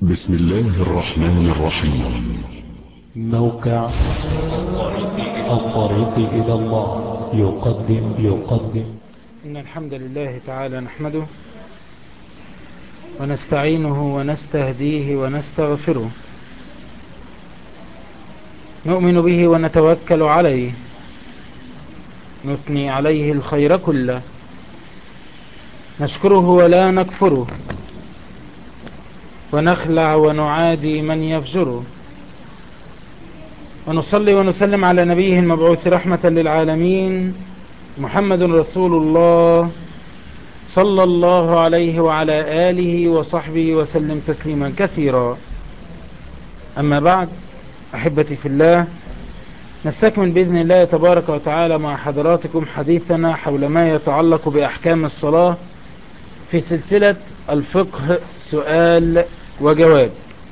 بسم الله الرحمن الرحيم موقع الطريق إلى الله يقدم يقدم إن الحمد لله تعالى نحمده ونستعينه ونستهديه ونستغفره نؤمن به ونتوكل عليه نثني عليه الخير كله نشكره ولا نكفره ونخلع ونعادي من يفجره ونصلي ونسلم على نبيه المبعوث رحمة للعالمين محمد رسول الله صلى الله عليه وعلى آله وصحبه وسلم تسليما كثيرا أما بعد أحبتي في الله نستكمل بإذن الله تبارك وتعالى مع حضراتكم حديثنا حول ما يتعلق بأحكام الصلاة في سلسلة الفقه سؤال وجواب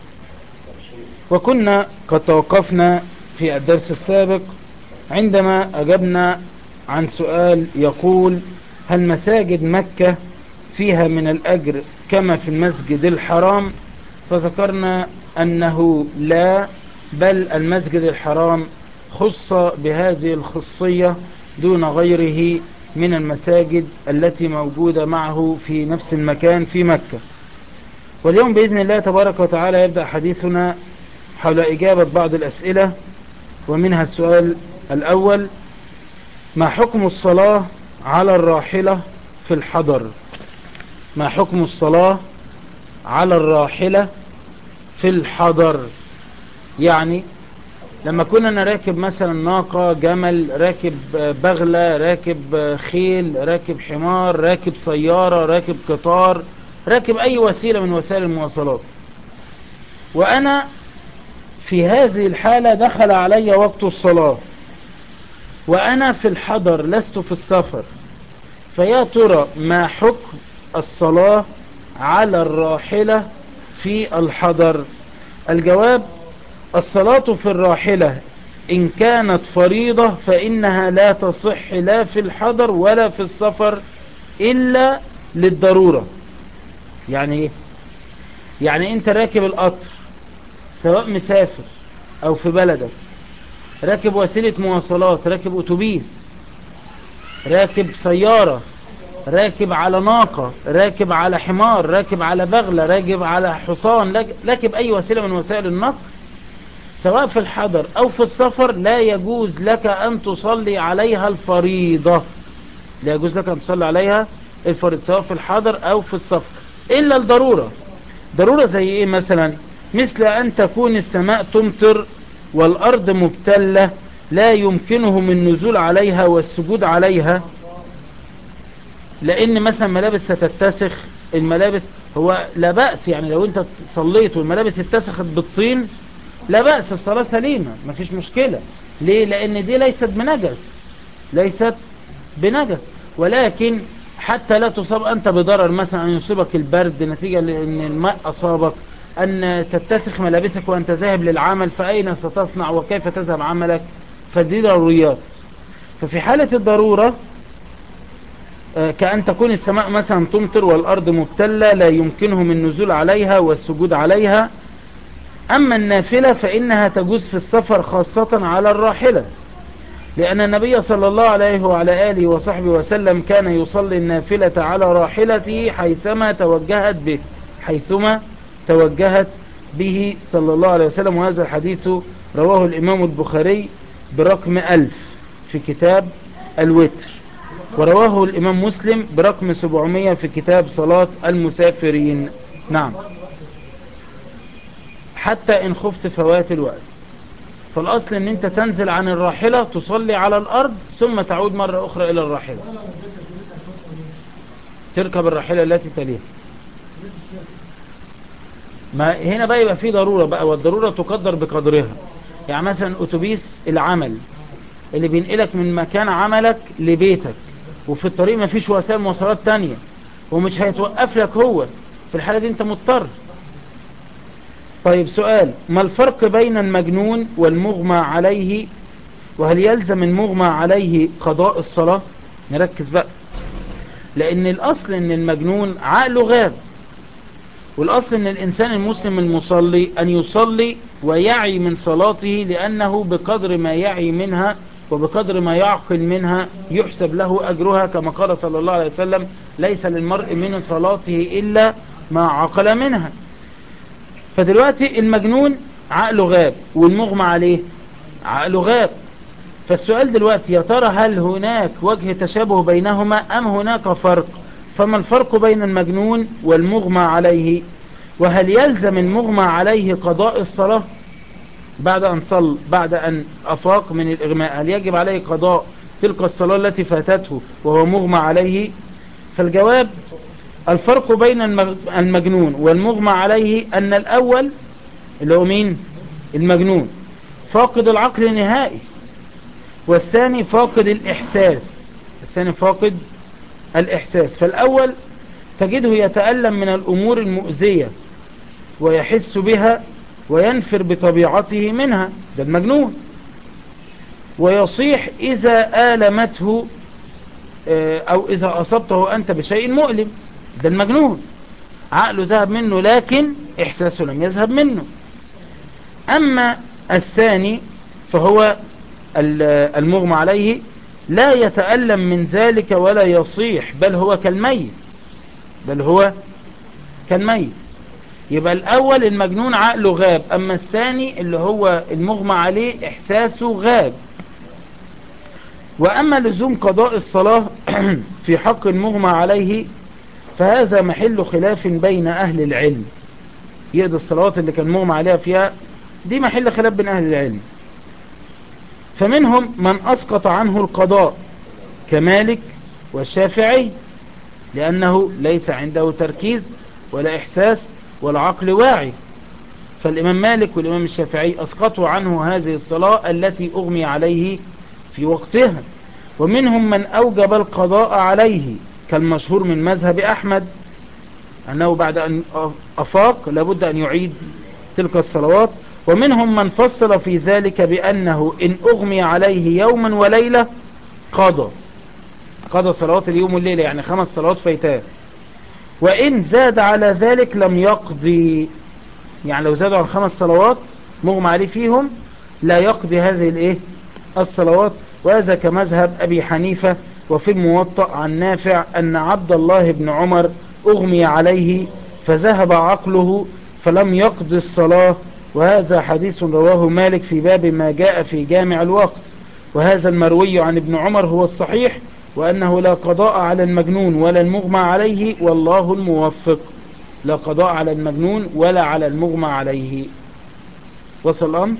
وكنا قد توقفنا في الدرس السابق عندما أجبنا عن سؤال يقول هل مساجد مكة فيها من الأجر كما في المسجد الحرام فذكرنا أنه لا بل المسجد الحرام خص بهذه الخصية دون غيره من المساجد التي موجودة معه في نفس المكان في مكة واليوم بإذن الله تبارك وتعالى يبدأ حديثنا حول إجابة بعض الأسئلة ومنها السؤال الأول ما حكم الصلاة على الراحلة في الحضر ما حكم الصلاة على الراحلة في الحضر يعني لما كنا انا راكب مثلا ناقة جمل راكب بغلة راكب خيل راكب حمار راكب سيارة راكب قطار راكب اي وسيلة من وسائل المواصلات وانا في هذه الحالة دخل علي وقت الصلاة وانا في الحضر لست في السفر فيا ترى ما حكم الصلاة على الراحلة في الحضر الجواب الصلاة في الراحلة إن كانت فريضة فإنها لا تصح لا في الحضر ولا في السفر إلا للضرورة يعني إيه؟ يعني أنت راكب القطر سواء مسافر أو في بلدك راكب وسيلة مواصلات راكب أتوبيس راكب سيارة راكب على ناقة راكب على حمار راكب على بغلة راكب على حصان راكب أي وسيلة من وسائل النقل سواء في الحضر او في السفر لا يجوز لك ان تصلي عليها الفريضة لا يجوز لك ان تصلي عليها الفريضة سواء في الحضر او في السفر الا الضرورة ضرورة زي ايه مثلا مثل ان تكون السماء تمطر والارض مبتلة لا يمكنهم النزول عليها والسجود عليها لان مثلا ملابس ستتسخ الملابس هو لا بأس يعني لو انت صليت والملابس اتسخت بالطين لا بأس الصلاة سليمة مفيش مشكلة ليه لان دي ليست بنجس ليست بنجس ولكن حتى لا تصاب انت بضرر مثلا ان يصيبك البرد نتيجة لان الماء اصابك ان تتسخ ملابسك وانت ذاهب للعمل فاين ستصنع وكيف تذهب عملك فدي ضروريات ففي حالة الضرورة كأن تكون السماء مثلا تمطر والارض مبتلة لا يمكنهم النزول عليها والسجود عليها أما النافلة فإنها تجوز في السفر خاصة على الراحلة لأن النبي صلى الله عليه وعلى آله وصحبه وسلم كان يصلي النافلة على راحلته حيثما توجهت به حيثما توجهت به صلى الله عليه وسلم وهذا الحديث رواه الإمام البخاري برقم ألف في كتاب الوتر ورواه الإمام مسلم برقم 700 في كتاب صلاة المسافرين نعم حتى ان خفت فوات الوقت فالاصل ان انت تنزل عن الراحلة تصلي على الارض ثم تعود مرة اخرى الى الراحلة تركب الراحلة التي تليها ما هنا بقى يبقى في ضرورة بقى والضرورة تقدر بقدرها يعني مثلا اتوبيس العمل اللي بينقلك من مكان عملك لبيتك وفي الطريق ما فيش وسائل مواصلات تانية ومش هيتوقف لك هو في الحالة دي انت مضطر طيب سؤال ما الفرق بين المجنون والمغمى عليه وهل يلزم المغمى عليه قضاء الصلاة نركز بقى لان الاصل ان المجنون عقله غاب والأصل أن الإنسان المسلم المصلي أن يصلي ويعي من صلاته لأنه بقدر ما يعي منها وبقدر ما يعقل منها يحسب له أجرها كما قال صلى الله عليه وسلم ليس للمرء من صلاته إلا ما عقل منها فدلوقتي المجنون عقله غاب والمغمى عليه عقله غاب فالسؤال دلوقتي يا ترى هل هناك وجه تشابه بينهما أم هناك فرق فما الفرق بين المجنون والمغمى عليه وهل يلزم المغمى عليه قضاء الصلاة بعد أن صل بعد أن أفاق من الإغماء هل يجب عليه قضاء تلك الصلاة التي فاتته وهو مغمى عليه فالجواب الفرق بين المجنون والمغمى عليه أن الأول اللي هو مين المجنون فاقد العقل نهائي والثاني فاقد الإحساس الثاني فاقد الإحساس فالأول تجده يتألم من الأمور المؤذية ويحس بها وينفر بطبيعته منها ده المجنون ويصيح إذا آلمته أو إذا أصبته أنت بشيء مؤلم ده المجنون عقله ذهب منه لكن إحساسه لم يذهب منه أما الثاني فهو المغمى عليه لا يتألم من ذلك ولا يصيح بل هو كالميت بل هو كالميت يبقى الأول المجنون عقله غاب أما الثاني اللي هو المغمى عليه إحساسه غاب وأما لزوم قضاء الصلاة في حق المغمى عليه فهذا محل خلاف بين أهل العلم يقضي الصلوات اللي كان مغمى عليها فيها دي محل خلاف بين أهل العلم فمنهم من أسقط عنه القضاء كمالك والشافعي لأنه ليس عنده تركيز ولا إحساس ولا عقل واعي فالإمام مالك والإمام الشافعي أسقطوا عنه هذه الصلاة التي أغمي عليه في وقتها ومنهم من أوجب القضاء عليه كالمشهور من مذهب أحمد أنه بعد أن أفاق لابد أن يعيد تلك الصلوات ومنهم من فصل في ذلك بأنه إن أغمي عليه يوما وليلة قضى قضى صلوات اليوم والليلة يعني خمس صلوات فيتان وإن زاد على ذلك لم يقضي يعني لو زادوا عن خمس صلوات مغمى عليه فيهم لا يقضي هذه الايه الصلوات وهذا كمذهب أبي حنيفة وفي الموطأ عن نافع أن عبد الله بن عمر أغمي عليه فذهب عقله فلم يقضي الصلاة وهذا حديث رواه مالك في باب ما جاء في جامع الوقت وهذا المروي عن ابن عمر هو الصحيح وأنه لا قضاء على المجنون ولا المغمى عليه والله الموفق لا قضاء على المجنون ولا على المغمى عليه وصل الأمر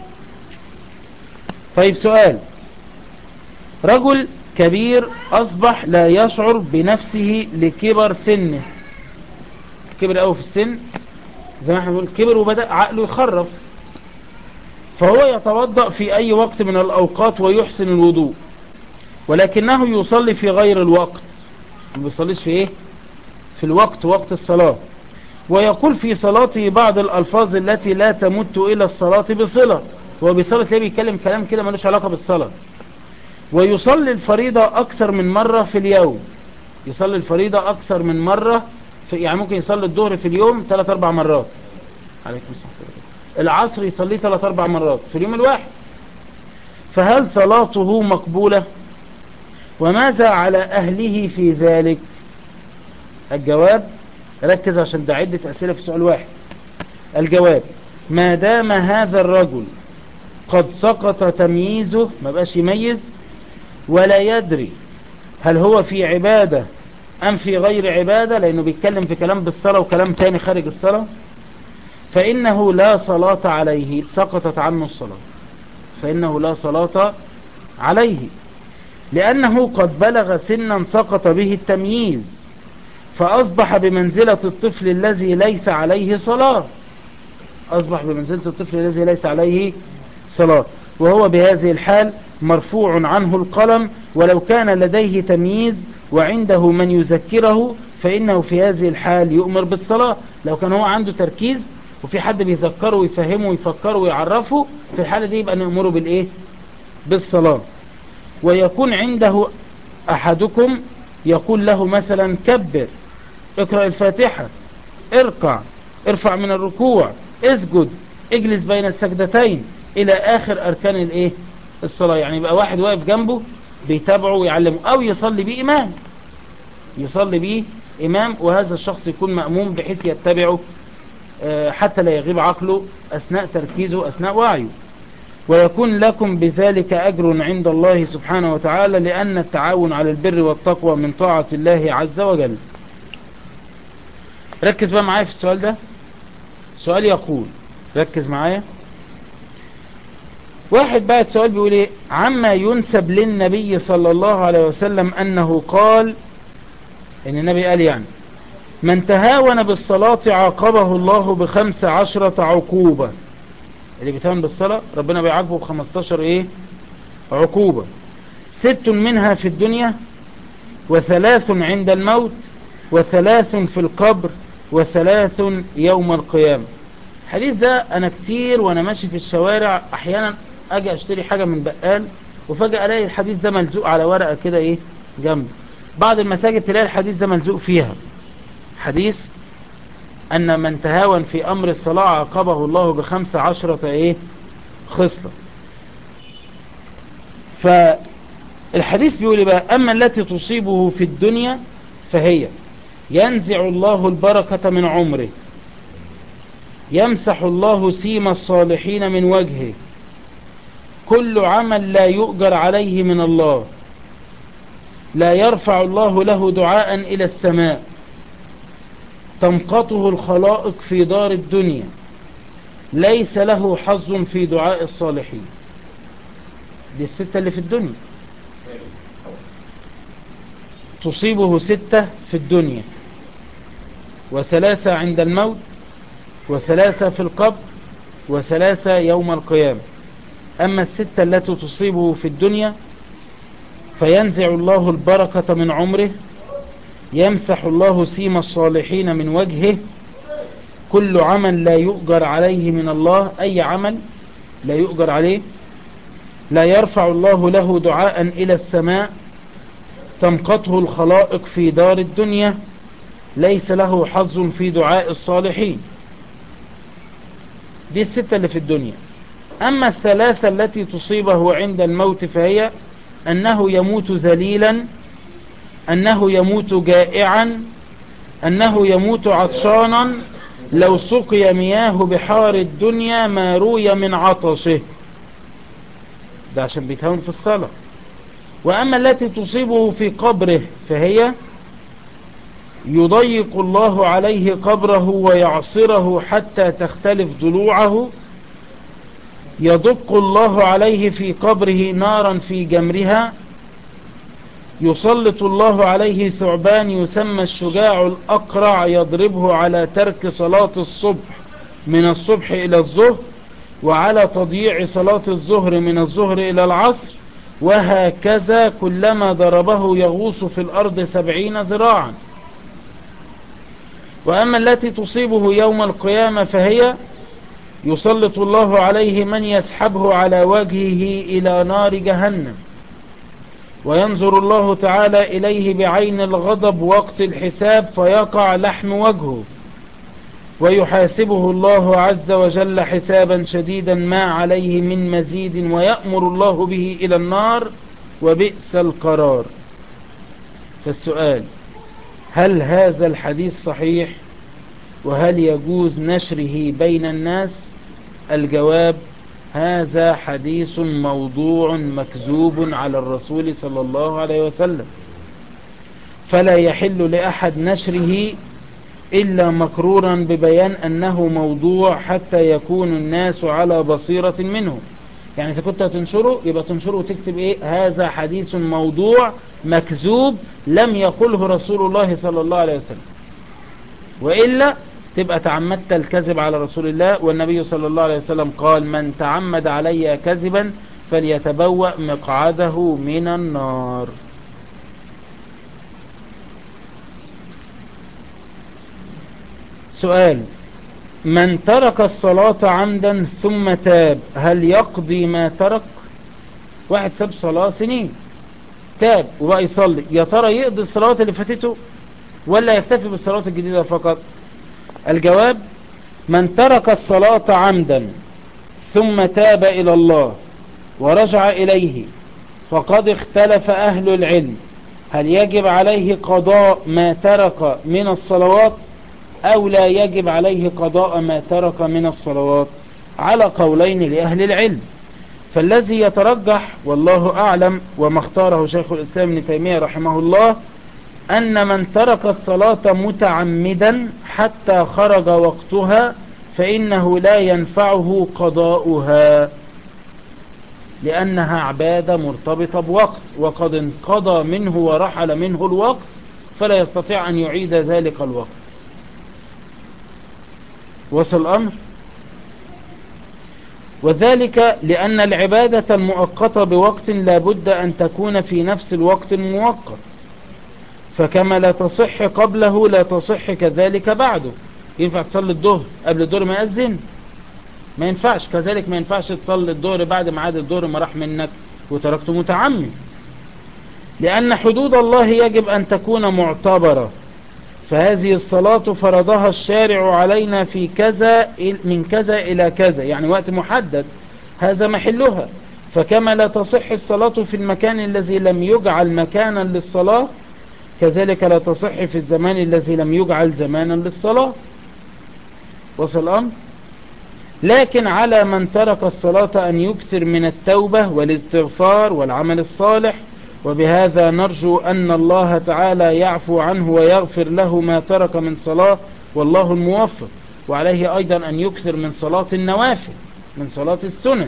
طيب سؤال رجل كبير أصبح لا يشعر بنفسه لكبر سنه كبر قوي في السن زي ما احنا بنقول كبر وبدأ عقله يخرف فهو يتوضأ في أي وقت من الأوقات ويحسن الوضوء ولكنه يصلي في غير الوقت ما بيصليش في ايه في الوقت وقت الصلاة ويقول في صلاته بعض الألفاظ التي لا تمت إلى الصلاة بصلة هو بيصلي تلاقيه بيتكلم كلام كده ملوش علاقة بالصلاة ويصلي الفريضة أكثر من مرة في اليوم يصلي الفريضة أكثر من مرة في يعني ممكن يصلي الظهر في اليوم 3 4 مرات عليكم السلام العصر يصليه 3 4 مرات في اليوم الواحد فهل صلاته مقبولة وماذا على أهله في ذلك الجواب ركز عشان ده عدة أسئلة في سؤال واحد الجواب ما دام هذا الرجل قد سقط تمييزه ما بقاش يميز ولا يدري هل هو في عبادة أم في غير عبادة لأنه بيتكلم في كلام بالصلاة وكلام تاني خارج الصلاة فإنه لا صلاة عليه سقطت عنه الصلاة فإنه لا صلاة عليه لأنه قد بلغ سنا سقط به التمييز فأصبح بمنزلة الطفل الذي ليس عليه صلاة أصبح بمنزلة الطفل الذي ليس عليه صلاة وهو بهذه الحال مرفوع عنه القلم ولو كان لديه تمييز وعنده من يذكره فإنه في هذه الحال يؤمر بالصلاة لو كان هو عنده تركيز وفي حد بيذكره ويفهمه ويفكره ويعرفه في الحالة دي يبقى نأمره بالإيه بالصلاة ويكون عنده أحدكم يقول له مثلا كبر اقرأ الفاتحة ارقع ارفع من الركوع اسجد اجلس بين السجدتين الى اخر اركان الايه الصلاة يعني يبقى واحد واقف جنبه بيتابعه ويعلمه او يصلي بيه امام يصلي بيه امام وهذا الشخص يكون مأموم بحيث يتبعه آه، حتى لا يغيب عقله اثناء تركيزه اثناء وعيه ويكون لكم بذلك أجر عند الله سبحانه وتعالى لأن التعاون على البر والتقوى من طاعة الله عز وجل ركز بقى معايا في السؤال ده سؤال يقول ركز معايا واحد بعد سؤال بيقول ايه عما ينسب للنبي صلى الله عليه وسلم أنه قال ان النبي قال يعني من تهاون بالصلاة عاقبه الله بخمس عشرة عقوبة اللي بيتهاون بالصلاة ربنا بيعاقبه بخمستاشر ايه عقوبة ست منها في الدنيا وثلاث عند الموت وثلاث في القبر وثلاث يوم القيامة الحديث ده انا كتير وانا ماشي في الشوارع احيانا اجي اشتري حاجة من بقال وفجأة الاقي الحديث ده ملزوق على ورقة كده ايه جنب بعض المساجد تلاقي الحديث ده ملزوق فيها حديث أن من تهاون في أمر الصلاة عاقبه الله بخمس عشرة إيه خصلة فالحديث بيقول إيه بقى أما التي تصيبه في الدنيا فهي ينزع الله البركة من عمره يمسح الله سيم الصالحين من وجهه كل عمل لا يؤجر عليه من الله لا يرفع الله له دعاء إلى السماء تمقته الخلائق في دار الدنيا ليس له حظ في دعاء الصالحين دي الستة اللي في الدنيا تصيبه ستة في الدنيا وثلاثة عند الموت وثلاثة في القبر وثلاثة يوم القيامة أما الستة التي تصيبه في الدنيا فينزع الله البركة من عمره يمسح الله سيم الصالحين من وجهه كل عمل لا يؤجر عليه من الله أي عمل لا يؤجر عليه لا يرفع الله له دعاء إلى السماء تمقته الخلائق في دار الدنيا ليس له حظ في دعاء الصالحين دي الستة اللي في الدنيا أما الثلاثة التي تصيبه عند الموت فهي أنه يموت ذليلا أنه يموت جائعا أنه يموت عطشانا لو سقي مياه بحار الدنيا ما روي من عطشه ده عشان بيتهون في الصلاة وأما التي تصيبه في قبره فهي يضيق الله عليه قبره ويعصره حتى تختلف ضلوعه يدق الله عليه في قبره نارا في جمرها يسلط الله عليه ثعبان يسمى الشجاع الأقرع يضربه على ترك صلاة الصبح من الصبح إلى الظهر وعلى تضييع صلاة الظهر من الظهر إلى العصر وهكذا كلما ضربه يغوص في الأرض سبعين ذراعا وأما التي تصيبه يوم القيامة فهي يسلط الله عليه من يسحبه على وجهه إلى نار جهنم وينظر الله تعالى إليه بعين الغضب وقت الحساب فيقع لحم وجهه ويحاسبه الله عز وجل حسابا شديدا ما عليه من مزيد ويأمر الله به إلى النار وبئس القرار فالسؤال هل هذا الحديث صحيح وهل يجوز نشره بين الناس الجواب هذا حديث موضوع مكذوب على الرسول صلى الله عليه وسلم فلا يحل لأحد نشره إلا مكرورا ببيان أنه موضوع حتى يكون الناس على بصيرة منه يعني إذا كنت تنشره يبقى تنشره وتكتب إيه هذا حديث موضوع مكذوب لم يقله رسول الله صلى الله عليه وسلم وإلا تبقى تعمدت الكذب على رسول الله والنبي صلى الله عليه وسلم قال من تعمد علي كذبا فليتبوأ مقعده من النار سؤال من ترك الصلاة عمدا ثم تاب هل يقضي ما ترك واحد ساب صلاة سنين تاب وبقى يصلي يا ترى يقضي الصلاة اللي فاتته ولا يكتفي بالصلاة الجديدة فقط الجواب من ترك الصلاة عمدا ثم تاب إلى الله ورجع إليه فقد اختلف أهل العلم هل يجب عليه قضاء ما ترك من الصلوات أو لا يجب عليه قضاء ما ترك من الصلوات على قولين لأهل العلم فالذي يترجح والله أعلم وما اختاره شيخ الإسلام ابن تيمية رحمه الله أن من ترك الصلاة متعمدا حتى خرج وقتها فإنه لا ينفعه قضاؤها لأنها عبادة مرتبطة بوقت وقد انقضى منه ورحل منه الوقت فلا يستطيع أن يعيد ذلك الوقت وصل الأمر وذلك لأن العبادة المؤقتة بوقت لا بد أن تكون في نفس الوقت المؤقت فكما لا تصح قبله لا تصح كذلك بعده ينفع تصلي الظهر قبل الظهر ما يأذن ما ينفعش كذلك ما ينفعش تصلي الظهر بعد ميعاد الظهر ما راح منك وتركته متعمد لأن حدود الله يجب أن تكون معتبرة فهذه الصلاة فرضها الشارع علينا في كذا من كذا إلى كذا يعني وقت محدد هذا محلها فكما لا تصح الصلاة في المكان الذي لم يجعل مكانا للصلاة كذلك لا تصح في الزمان الذي لم يجعل زمانا للصلاة وصل الأمر لكن على من ترك الصلاة أن يكثر من التوبة والاستغفار والعمل الصالح وبهذا نرجو أن الله تعالى يعفو عنه ويغفر له ما ترك من صلاة والله الموفق وعليه أيضا أن يكثر من صلاة النوافل من صلاة السنن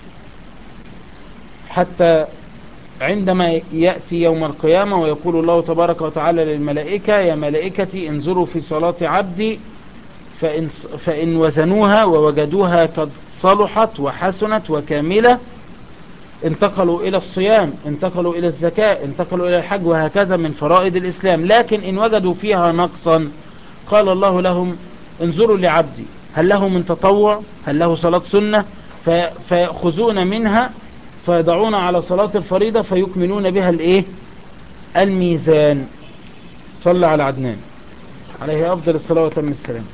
حتى عندما يأتي يوم القيامة ويقول الله تبارك وتعالى للملائكة يا ملائكتي انظروا في صلاة عبدي فإن, فإن وزنوها ووجدوها قد صلحت وحسنت وكاملة انتقلوا إلى الصيام انتقلوا إلى الزكاة انتقلوا إلى الحج وهكذا من فرائض الإسلام لكن إن وجدوا فيها نقصا قال الله لهم انظروا لعبدي هل له من تطوع هل له صلاة سنة فيأخذون منها فيضعون على صلاة الفريضة فيكملون بها الايه الميزان صلى على عدنان عليه أفضل الصلاة وتم السلام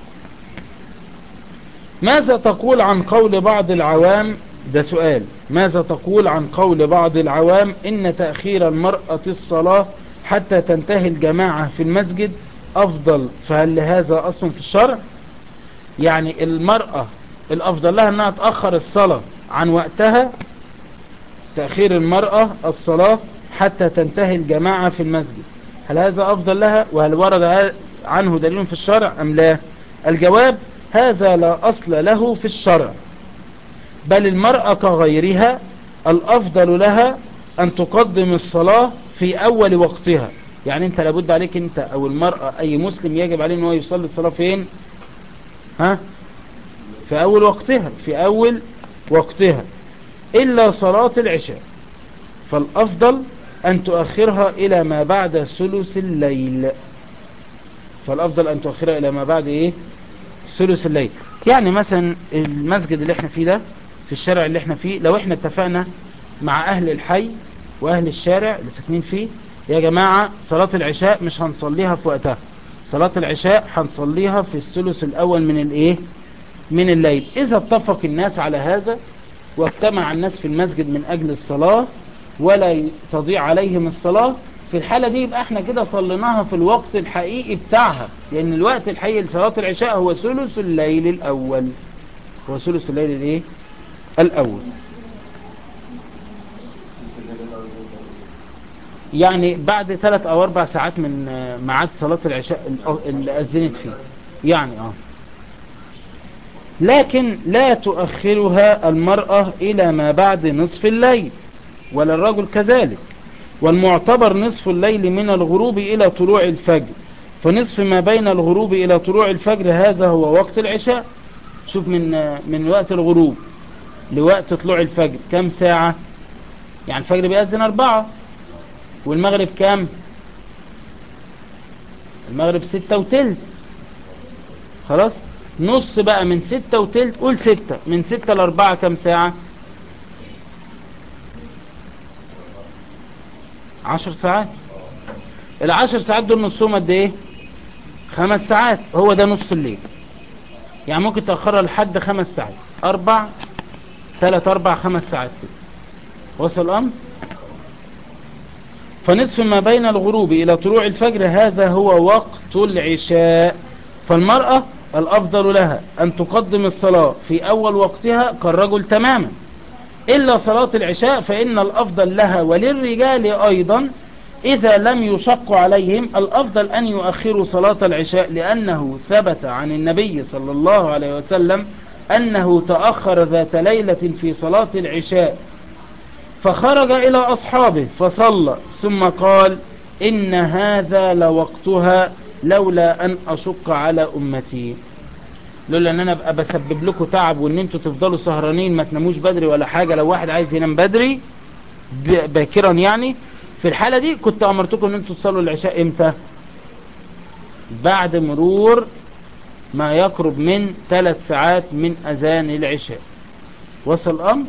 ماذا تقول عن قول بعض العوام ده سؤال ماذا تقول عن قول بعض العوام إن تأخير المرأة الصلاة حتى تنتهي الجماعة في المسجد أفضل فهل لهذا أصل في الشرع يعني المرأة الأفضل لها أنها تأخر الصلاة عن وقتها تأخير المرأة الصلاة حتى تنتهي الجماعة في المسجد هل هذا أفضل لها وهل ورد عنه دليل في الشرع أم لا الجواب هذا لا أصل له في الشرع بل المرأة كغيرها الأفضل لها أن تقدم الصلاة في أول وقتها يعني أنت لابد عليك أنت أو المرأة أي مسلم يجب عليه أنه يصلي الصلاة فين ها في أول وقتها في أول وقتها إلا صلاة العشاء فالأفضل أن تؤخرها إلى ما بعد ثلث الليل فالأفضل أن تؤخرها إلى ما بعد إيه ثلث الليل يعني مثلا المسجد اللي احنا فيه ده في الشارع اللي احنا فيه لو احنا اتفقنا مع أهل الحي وأهل الشارع اللي ساكنين فيه يا جماعة صلاة العشاء مش هنصليها في وقتها صلاة العشاء هنصليها في الثلث الأول من الإيه من الليل إذا اتفق الناس على هذا واجتمع الناس في المسجد من أجل الصلاة ولا تضيع عليهم الصلاة في الحالة دي يبقى احنا كده صليناها في الوقت الحقيقي بتاعها لأن الوقت الحقيقي لصلاة العشاء هو ثلث الليل الأول هو ثلث الليل الايه الأول يعني بعد ثلاث أو أربع ساعات من ميعاد صلاة العشاء اللي أذنت فيه يعني اه لكن لا تؤخرها المرأة إلى ما بعد نصف الليل ولا الرجل كذلك والمعتبر نصف الليل من الغروب إلى طلوع الفجر فنصف ما بين الغروب إلى طلوع الفجر هذا هو وقت العشاء شوف من من وقت الغروب لوقت طلوع الفجر كم ساعة يعني الفجر بيأذن أربعة والمغرب كام المغرب ستة وتلت خلاص نص بقى من ستة وتلت قول ستة من ستة لأربعة كم ساعة عشر ساعات العشر ساعات دول نصهم قد ايه خمس ساعات هو ده نص الليل يعني ممكن تأخرها لحد خمس ساعات أربع ثلاث أربع خمس ساعات كده وصل الأمر فنصف ما بين الغروب إلى طلوع الفجر هذا هو وقت العشاء فالمرأة الأفضل لها أن تقدم الصلاة في أول وقتها كالرجل تماما إلا صلاة العشاء فإن الأفضل لها وللرجال أيضا إذا لم يشق عليهم الأفضل أن يؤخروا صلاة العشاء لأنه ثبت عن النبي صلى الله عليه وسلم أنه تأخر ذات ليلة في صلاة العشاء فخرج إلى أصحابه فصلى ثم قال إن هذا لوقتها لولا أن أشق على أمتي لولا أن أنا أبقى بسبب لكم تعب وأن أنتوا تفضلوا سهرانين ما تناموش بدري ولا حاجة لو واحد عايز ينام بدري باكرا يعني في الحالة دي كنت أمرتكم أن أنتوا تصلوا العشاء إمتى بعد مرور ما يقرب من ثلاث ساعات من أذان العشاء وصل الأمر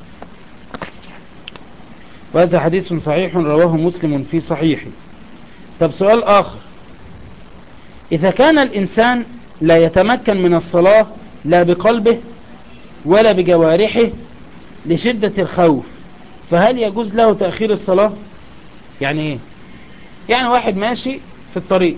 وهذا حديث صحيح رواه مسلم في صحيحه طب سؤال آخر إذا كان الإنسان لا يتمكن من الصلاة لا بقلبه ولا بجوارحه لشدة الخوف فهل يجوز له تأخير الصلاة يعني ايه يعني واحد ماشي في الطريق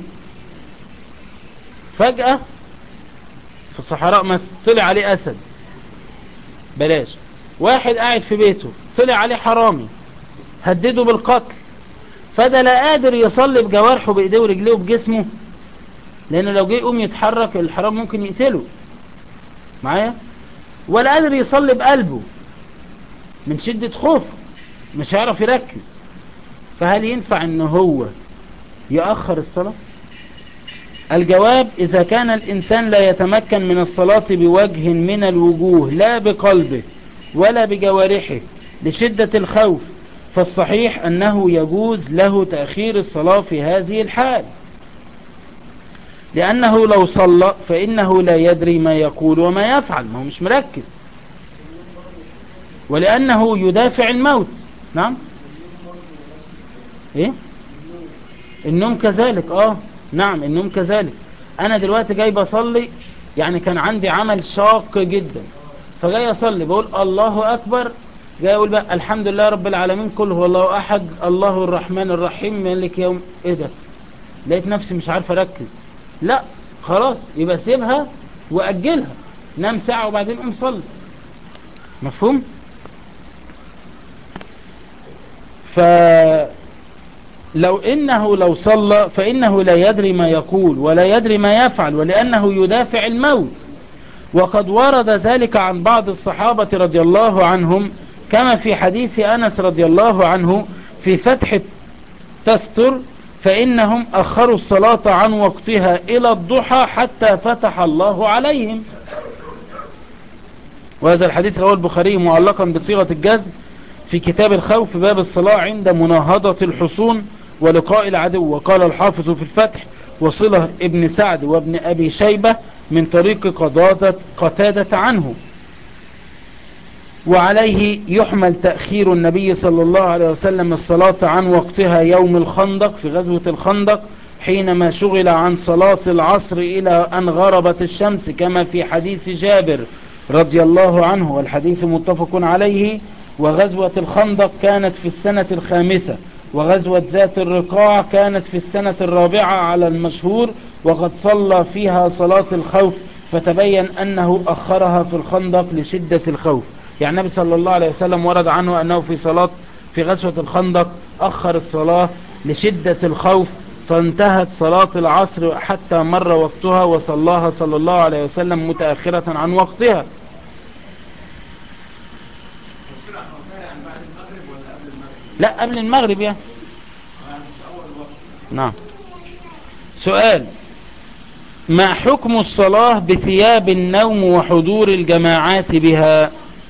فجأة في الصحراء مثلا طلع عليه أسد بلاش واحد قاعد في بيته طلع عليه حرامي هدده بالقتل فده لا قادر يصلي بجوارحه بإيديه ورجليه وبجسمه لأنه لو جه يقوم يتحرك الحرام ممكن يقتله معايا ولا قادر يصلي بقلبه من شدة خوفه مش هيعرف يركز فهل ينفع ان هو يأخر الصلاة الجواب إذا كان الإنسان لا يتمكن من الصلاة بوجه من الوجوه لا بقلبه ولا بجوارحه لشدة الخوف فالصحيح أنه يجوز له تأخير الصلاة في هذه الحال لأنه لو صلى فإنه لا يدري ما يقول وما يفعل ما هو مش مركز ولأنه يدافع الموت نعم ايه النوم كذلك اه نعم النوم كذلك انا دلوقتي جاي بصلي يعني كان عندي عمل شاق جدا فجاي اصلي بقول الله اكبر جاي اقول بقى الحمد لله رب العالمين كل هو الله احد الله الرحمن الرحيم مالك يوم ايه ده لقيت نفسي مش عارف اركز لا خلاص يبقى سيبها واجلها نام ساعة وبعدين قوم صلي مفهوم ف لو إنه لو صلى فإنه لا يدري ما يقول ولا يدري ما يفعل ولأنه يدافع الموت وقد ورد ذلك عن بعض الصحابة رضي الله عنهم كما في حديث أنس رضي الله عنه في فتح تستر فإنهم أخروا الصلاة عن وقتها إلى الضحى حتى فتح الله عليهم وهذا الحديث رواه البخاري معلقا بصيغة الجزم في كتاب الخوف باب الصلاة عند مناهضة الحصون ولقاء العدو وقال الحافظ في الفتح وصله ابن سعد وابن أبي شيبة من طريق قضادة قتادة عنه وعليه يحمل تأخير النبي صلى الله عليه وسلم الصلاة عن وقتها يوم الخندق في غزوة الخندق حينما شغل عن صلاة العصر إلى أن غربت الشمس كما في حديث جابر رضي الله عنه والحديث متفق عليه وغزوة الخندق كانت في السنة الخامسة وغزوة ذات الرقاع كانت في السنة الرابعة على المشهور وقد صلى فيها صلاة الخوف فتبين أنه أخرها في الخندق لشدة الخوف يعني النبي صلى الله عليه وسلم ورد عنه أنه في صلاة في غزوة الخندق أخر الصلاة لشدة الخوف فانتهت صلاة العصر حتى مر وقتها وصلاها صلى الله عليه وسلم متأخرة عن وقتها لا قبل المغرب يعني نعم سؤال ما حكم الصلاة بثياب النوم وحضور الجماعات بها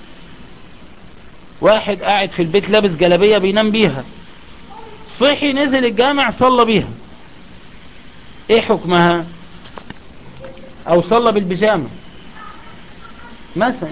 واحد قاعد في البيت لابس جلبية بينام بيها صحي نزل الجامع صلى بيها ايه حكمها او صلى بالبيجامه مثلا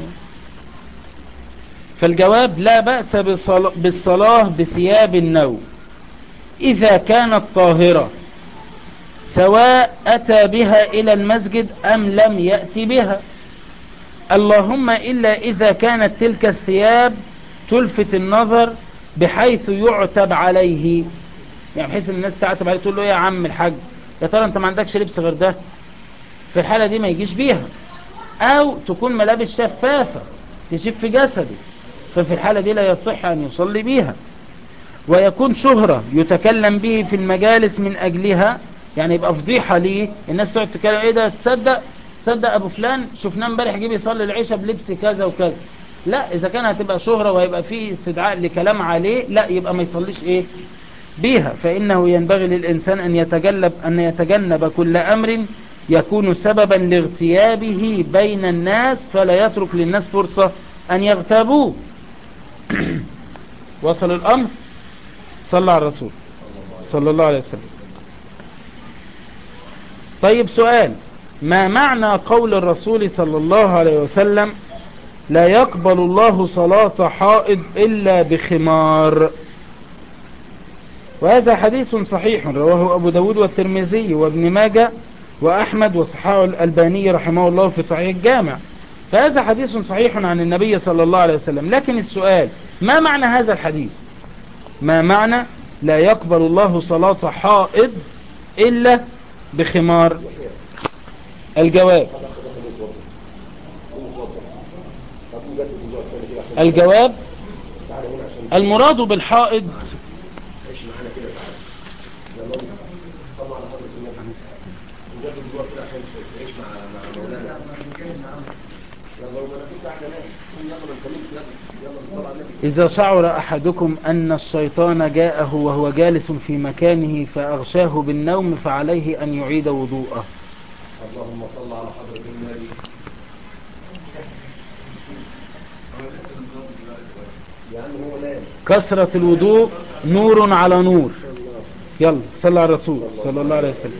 فالجواب لا بأس بالصلاة بثياب النوم إذا كانت طاهرة سواء أتى بها إلى المسجد أم لم يأتي بها اللهم إلا إذا كانت تلك الثياب تلفت النظر بحيث يعتب عليه يعني بحيث الناس تعتب عليه تقول له يا عم الحاج يا ترى انت ما عندكش لبس غير ده في الحالة دي ما يجيش بيها او تكون ملابس شفافة تشف في جسده ففي الحالة دي لا يصح ان يصلي بيها ويكون شهرة يتكلم به في المجالس من اجلها يعني يبقى فضيحة ليه الناس تقعد تتكلم ايه ده تصدق تصدق ابو فلان شفناه امبارح جه بيصلي العشاء بلبس كذا وكذا لا اذا كان هتبقى شهرة وهيبقى فيه استدعاء لكلام عليه لا يبقى ما يصليش ايه بيها فانه ينبغي للانسان ان يتجنب ان يتجنب كل امر يكون سببا لاغتيابه بين الناس فلا يترك للناس فرصة ان يغتابوه وصل الامر صلى على الرسول صلى الله عليه وسلم طيب سؤال ما معنى قول الرسول صلى الله عليه وسلم لا يقبل الله صلاة حائض إلا بخمار وهذا حديث صحيح رواه أبو داود والترمذي وابن ماجة وأحمد وصححه الألباني رحمه الله في صحيح الجامع فهذا حديث صحيح عن النبي صلى الله عليه وسلم لكن السؤال ما معنى هذا الحديث ما معنى لا يقبل الله صلاة حائض إلا بخمار الجواب الجواب المراد بالحائض إذا شعر أحدكم أن الشيطان جاءه وهو جالس في مكانه فأغشاه بالنوم فعليه أن يعيد وضوءه اللهم صل على حضرة النبي يعني هو نام كثرة الوضوء نور على نور يلا صلى على الرسول صلى الله عليه وسلم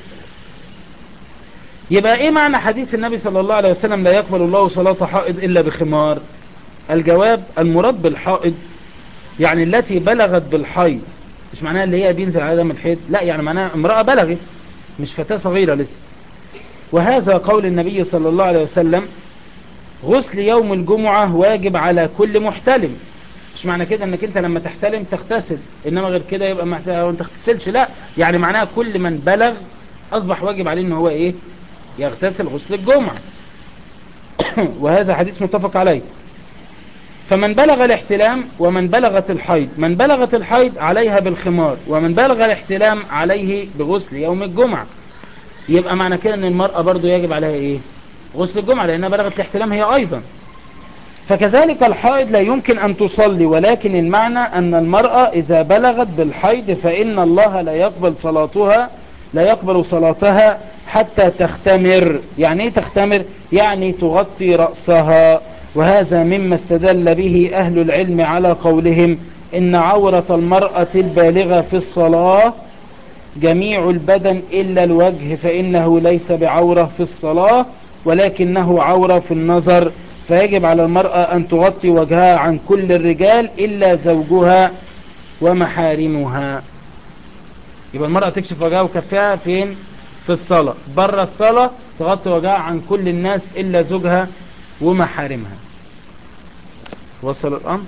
يبقى ايه معنى حديث النبي صلى الله عليه وسلم لا يقبل الله صلاة حائض الا بخمار الجواب المراد بالحائض يعني التي بلغت بالحيض مش معناها اللي هي بينزل على دم الحيض لا يعني معناها امرأة بلغت مش فتاة صغيرة لسه وهذا قول النبي صلى الله عليه وسلم غسل يوم الجمعة واجب على كل محتلم مش معنى كده انك انت لما تحتلم تغتسل انما غير كده يبقى ما تغتسلش لا يعني معناها كل من بلغ اصبح واجب عليه ان هو ايه يغتسل غسل الجمعة وهذا حديث متفق عليه فمن بلغ الاحتلام ومن بلغت الحيض من بلغت الحيض عليها بالخمار ومن بلغ الاحتلام عليه بغسل يوم الجمعة يبقى معنى كده ان المرأة برضو يجب عليها ايه غسل الجمعة لانها بلغت الاحتلام هي ايضا فكذلك الحائض لا يمكن ان تصلي ولكن المعنى ان المرأة اذا بلغت بالحيض فان الله لا يقبل صلاتها لا يقبل صلاتها حتى تختمر يعني ايه تختمر يعني تغطي رأسها وهذا مما استدل به اهل العلم على قولهم ان عورة المرأة البالغة في الصلاة جميع البدن إلا الوجه فإنه ليس بعورة في الصلاة ولكنه عورة في النظر فيجب على المرأة أن تغطي وجهها عن كل الرجال إلا زوجها ومحارمها يبقى المرأة تكشف وجهها وكفها فين في الصلاة بره الصلاة تغطي وجهها عن كل الناس إلا زوجها ومحارمها وصل الأمر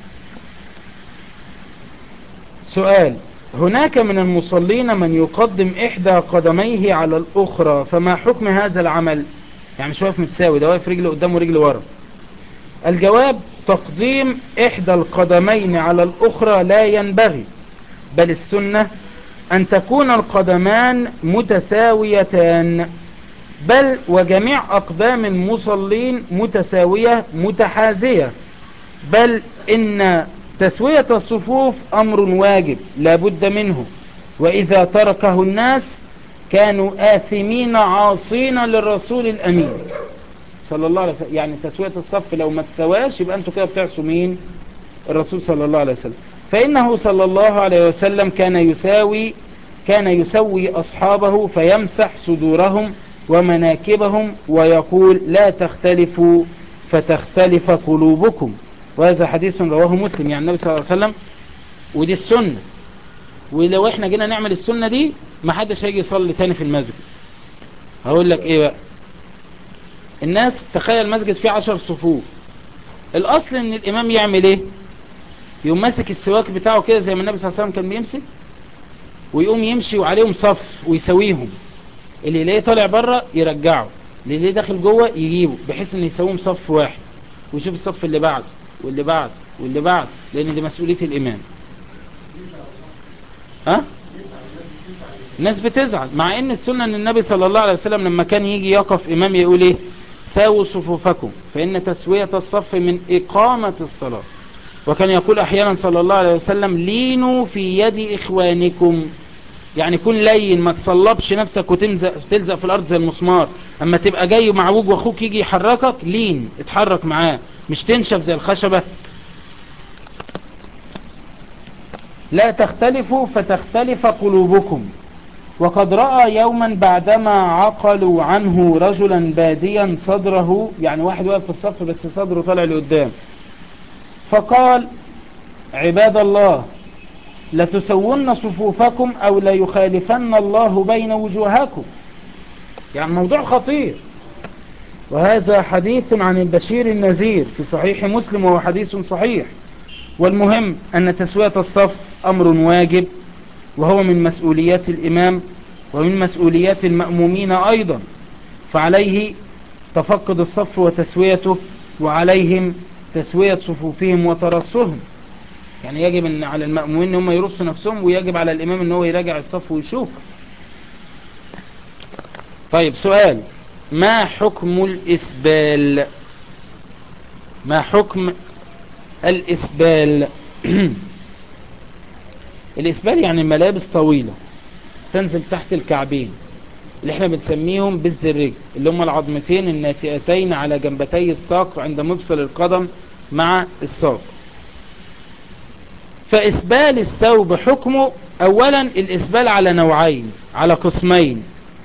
سؤال هناك من المصلين من يقدم إحدى قدميه على الأخرى فما حكم هذا العمل يعني مش واقف متساوي ده واقف رجل قدام ورجل ورا الجواب تقديم إحدى القدمين على الأخرى لا ينبغي بل السنة أن تكون القدمان متساويتان بل وجميع أقدام المصلين متساوية متحازية بل إن تسوية الصفوف أمر واجب لا بد منه وإذا تركه الناس كانوا آثمين عاصين للرسول الأمين صلى الله عليه وسلم يعني تسوية الصف لو ما تسواش يبقى أنتوا كده بتعصوا مين الرسول صلى الله عليه وسلم فإنه صلى الله عليه وسلم كان يساوي كان يسوي أصحابه فيمسح صدورهم ومناكبهم ويقول لا تختلفوا فتختلف قلوبكم وهذا حديث رواه مسلم يعني النبي صلى الله عليه وسلم ودي السنة ولو احنا جينا نعمل السنة دي ما حدش هيجي يصلي تاني في المسجد هقول لك ايه بقى الناس تخيل المسجد فيه عشر صفوف الاصل ان الامام يعمل ايه يقوم ماسك السواك بتاعه كده زي ما النبي صلى الله عليه وسلم كان بيمسك ويقوم يمشي وعليهم صف ويسويهم اللي يلاقيه طالع بره يرجعه اللي يلاقيه داخل جوه يجيبه بحيث ان يسويهم صف واحد ويشوف الصف اللي بعده واللي بعده واللي بعده لان دي مسؤولية الامام ها الناس بتزعل مع ان السنة ان النبي صلى الله عليه وسلم لما كان يجي يقف امام يقول ايه ساووا صفوفكم فان تسوية الصف من اقامة الصلاة وكان يقول احيانا صلى الله عليه وسلم لينوا في يد اخوانكم يعني كن لين ما تصلبش نفسك وتلزق تلزق في الارض زي المسمار اما تبقى جاي معوج واخوك يجي يحركك لين اتحرك معاه مش تنشف زي الخشبة لا تختلفوا فتختلف قلوبكم وقد رأى يوما بعدما عقلوا عنه رجلا باديا صدره يعني واحد واقف في الصف بس صدره طالع لقدام فقال عباد الله لتسون صفوفكم او ليخالفن الله بين وجوهكم يعني موضوع خطير وهذا حديث عن البشير النذير في صحيح مسلم وهو حديث صحيح والمهم أن تسوية الصف أمر واجب وهو من مسؤوليات الإمام ومن مسؤوليات المأمومين أيضا فعليه تفقد الصف وتسويته وعليهم تسوية صفوفهم وترصهم يعني يجب أن على المأمومين أن هم يرصوا نفسهم ويجب على الإمام أنه يراجع الصف ويشوف طيب سؤال ما حكم الإسبال ما حكم الإسبال الإسبال يعني ملابس طويلة تنزل تحت الكعبين اللي احنا بنسميهم بز الرجل اللي هم العظمتين الناتئتين على جنبتي الساق عند مفصل القدم مع الساق فإسبال الثوب حكمه أولا الإسبال على نوعين على قسمين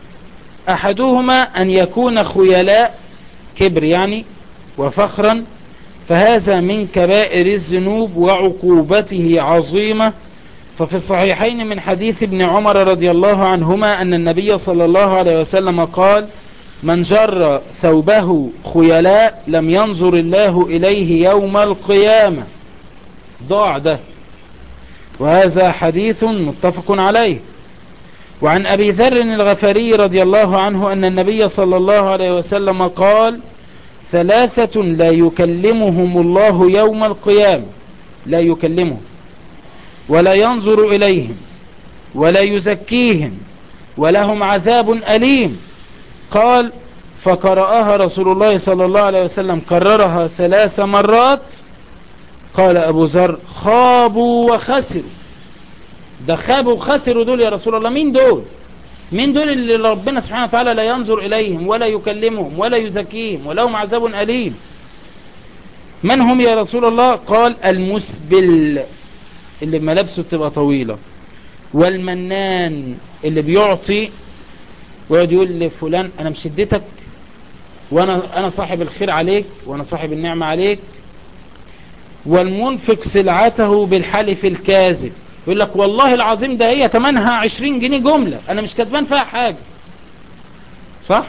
أحدهما أن يكون خيلاء كبر يعني وفخرا فهذا من كبائر الذنوب وعقوبته عظيمة ففي الصحيحين من حديث ابن عمر رضي الله عنهما أن النبي صلى الله عليه وسلم قال من جر ثوبه خيلاء لم ينظر الله إليه يوم القيامة ضاع ده وهذا حديث متفق عليه وعن أبي ذر الغفري رضي الله عنه أن النبي صلى الله عليه وسلم قال ثلاثة لا يكلمهم الله يوم القيامة لا يكلمهم ولا ينظر إليهم ولا يزكيهم ولهم عذاب أليم قال فقرأها رسول الله صلى الله عليه وسلم كررها ثلاث مرات قال أبو ذر خابوا وخسروا ده خابوا وخسروا دول يا رسول الله مين دول مين دول اللي ربنا سبحانه وتعالى لا ينظر إليهم ولا يكلمهم ولا يزكيهم ولهم عذاب أليم من هم يا رسول الله قال المسبل اللي ملابسه تبقى طويلة والمنان اللي بيعطي ويقعد يقول لفلان انا مش اديتك وانا انا صاحب الخير عليك وانا صاحب النعمة عليك والمنفق سلعته بالحلف الكاذب يقول لك والله العظيم ده هي تمنها عشرين جنيه جملة انا مش كسبان فيها حاجة صح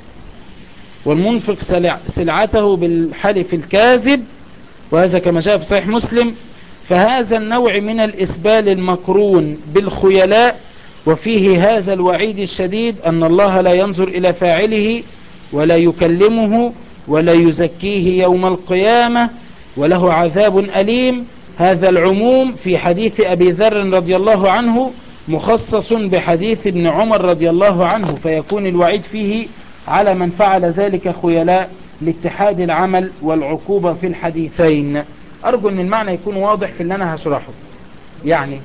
والمنفق سلعته بالحلف الكاذب وهذا كما جاء في صحيح مسلم فهذا النوع من الإسبال المقرون بالخيلاء وفيه هذا الوعيد الشديد أن الله لا ينظر إلى فاعله ولا يكلمه ولا يزكيه يوم القيامة وله عذاب أليم هذا العموم في حديث أبي ذر رضي الله عنه مخصص بحديث ابن عمر رضي الله عنه فيكون الوعيد فيه على من فعل ذلك خيلاء لاتحاد العمل والعقوبة في الحديثين أرجو أن المعنى يكون واضح في اللي أنا هشرحه يعني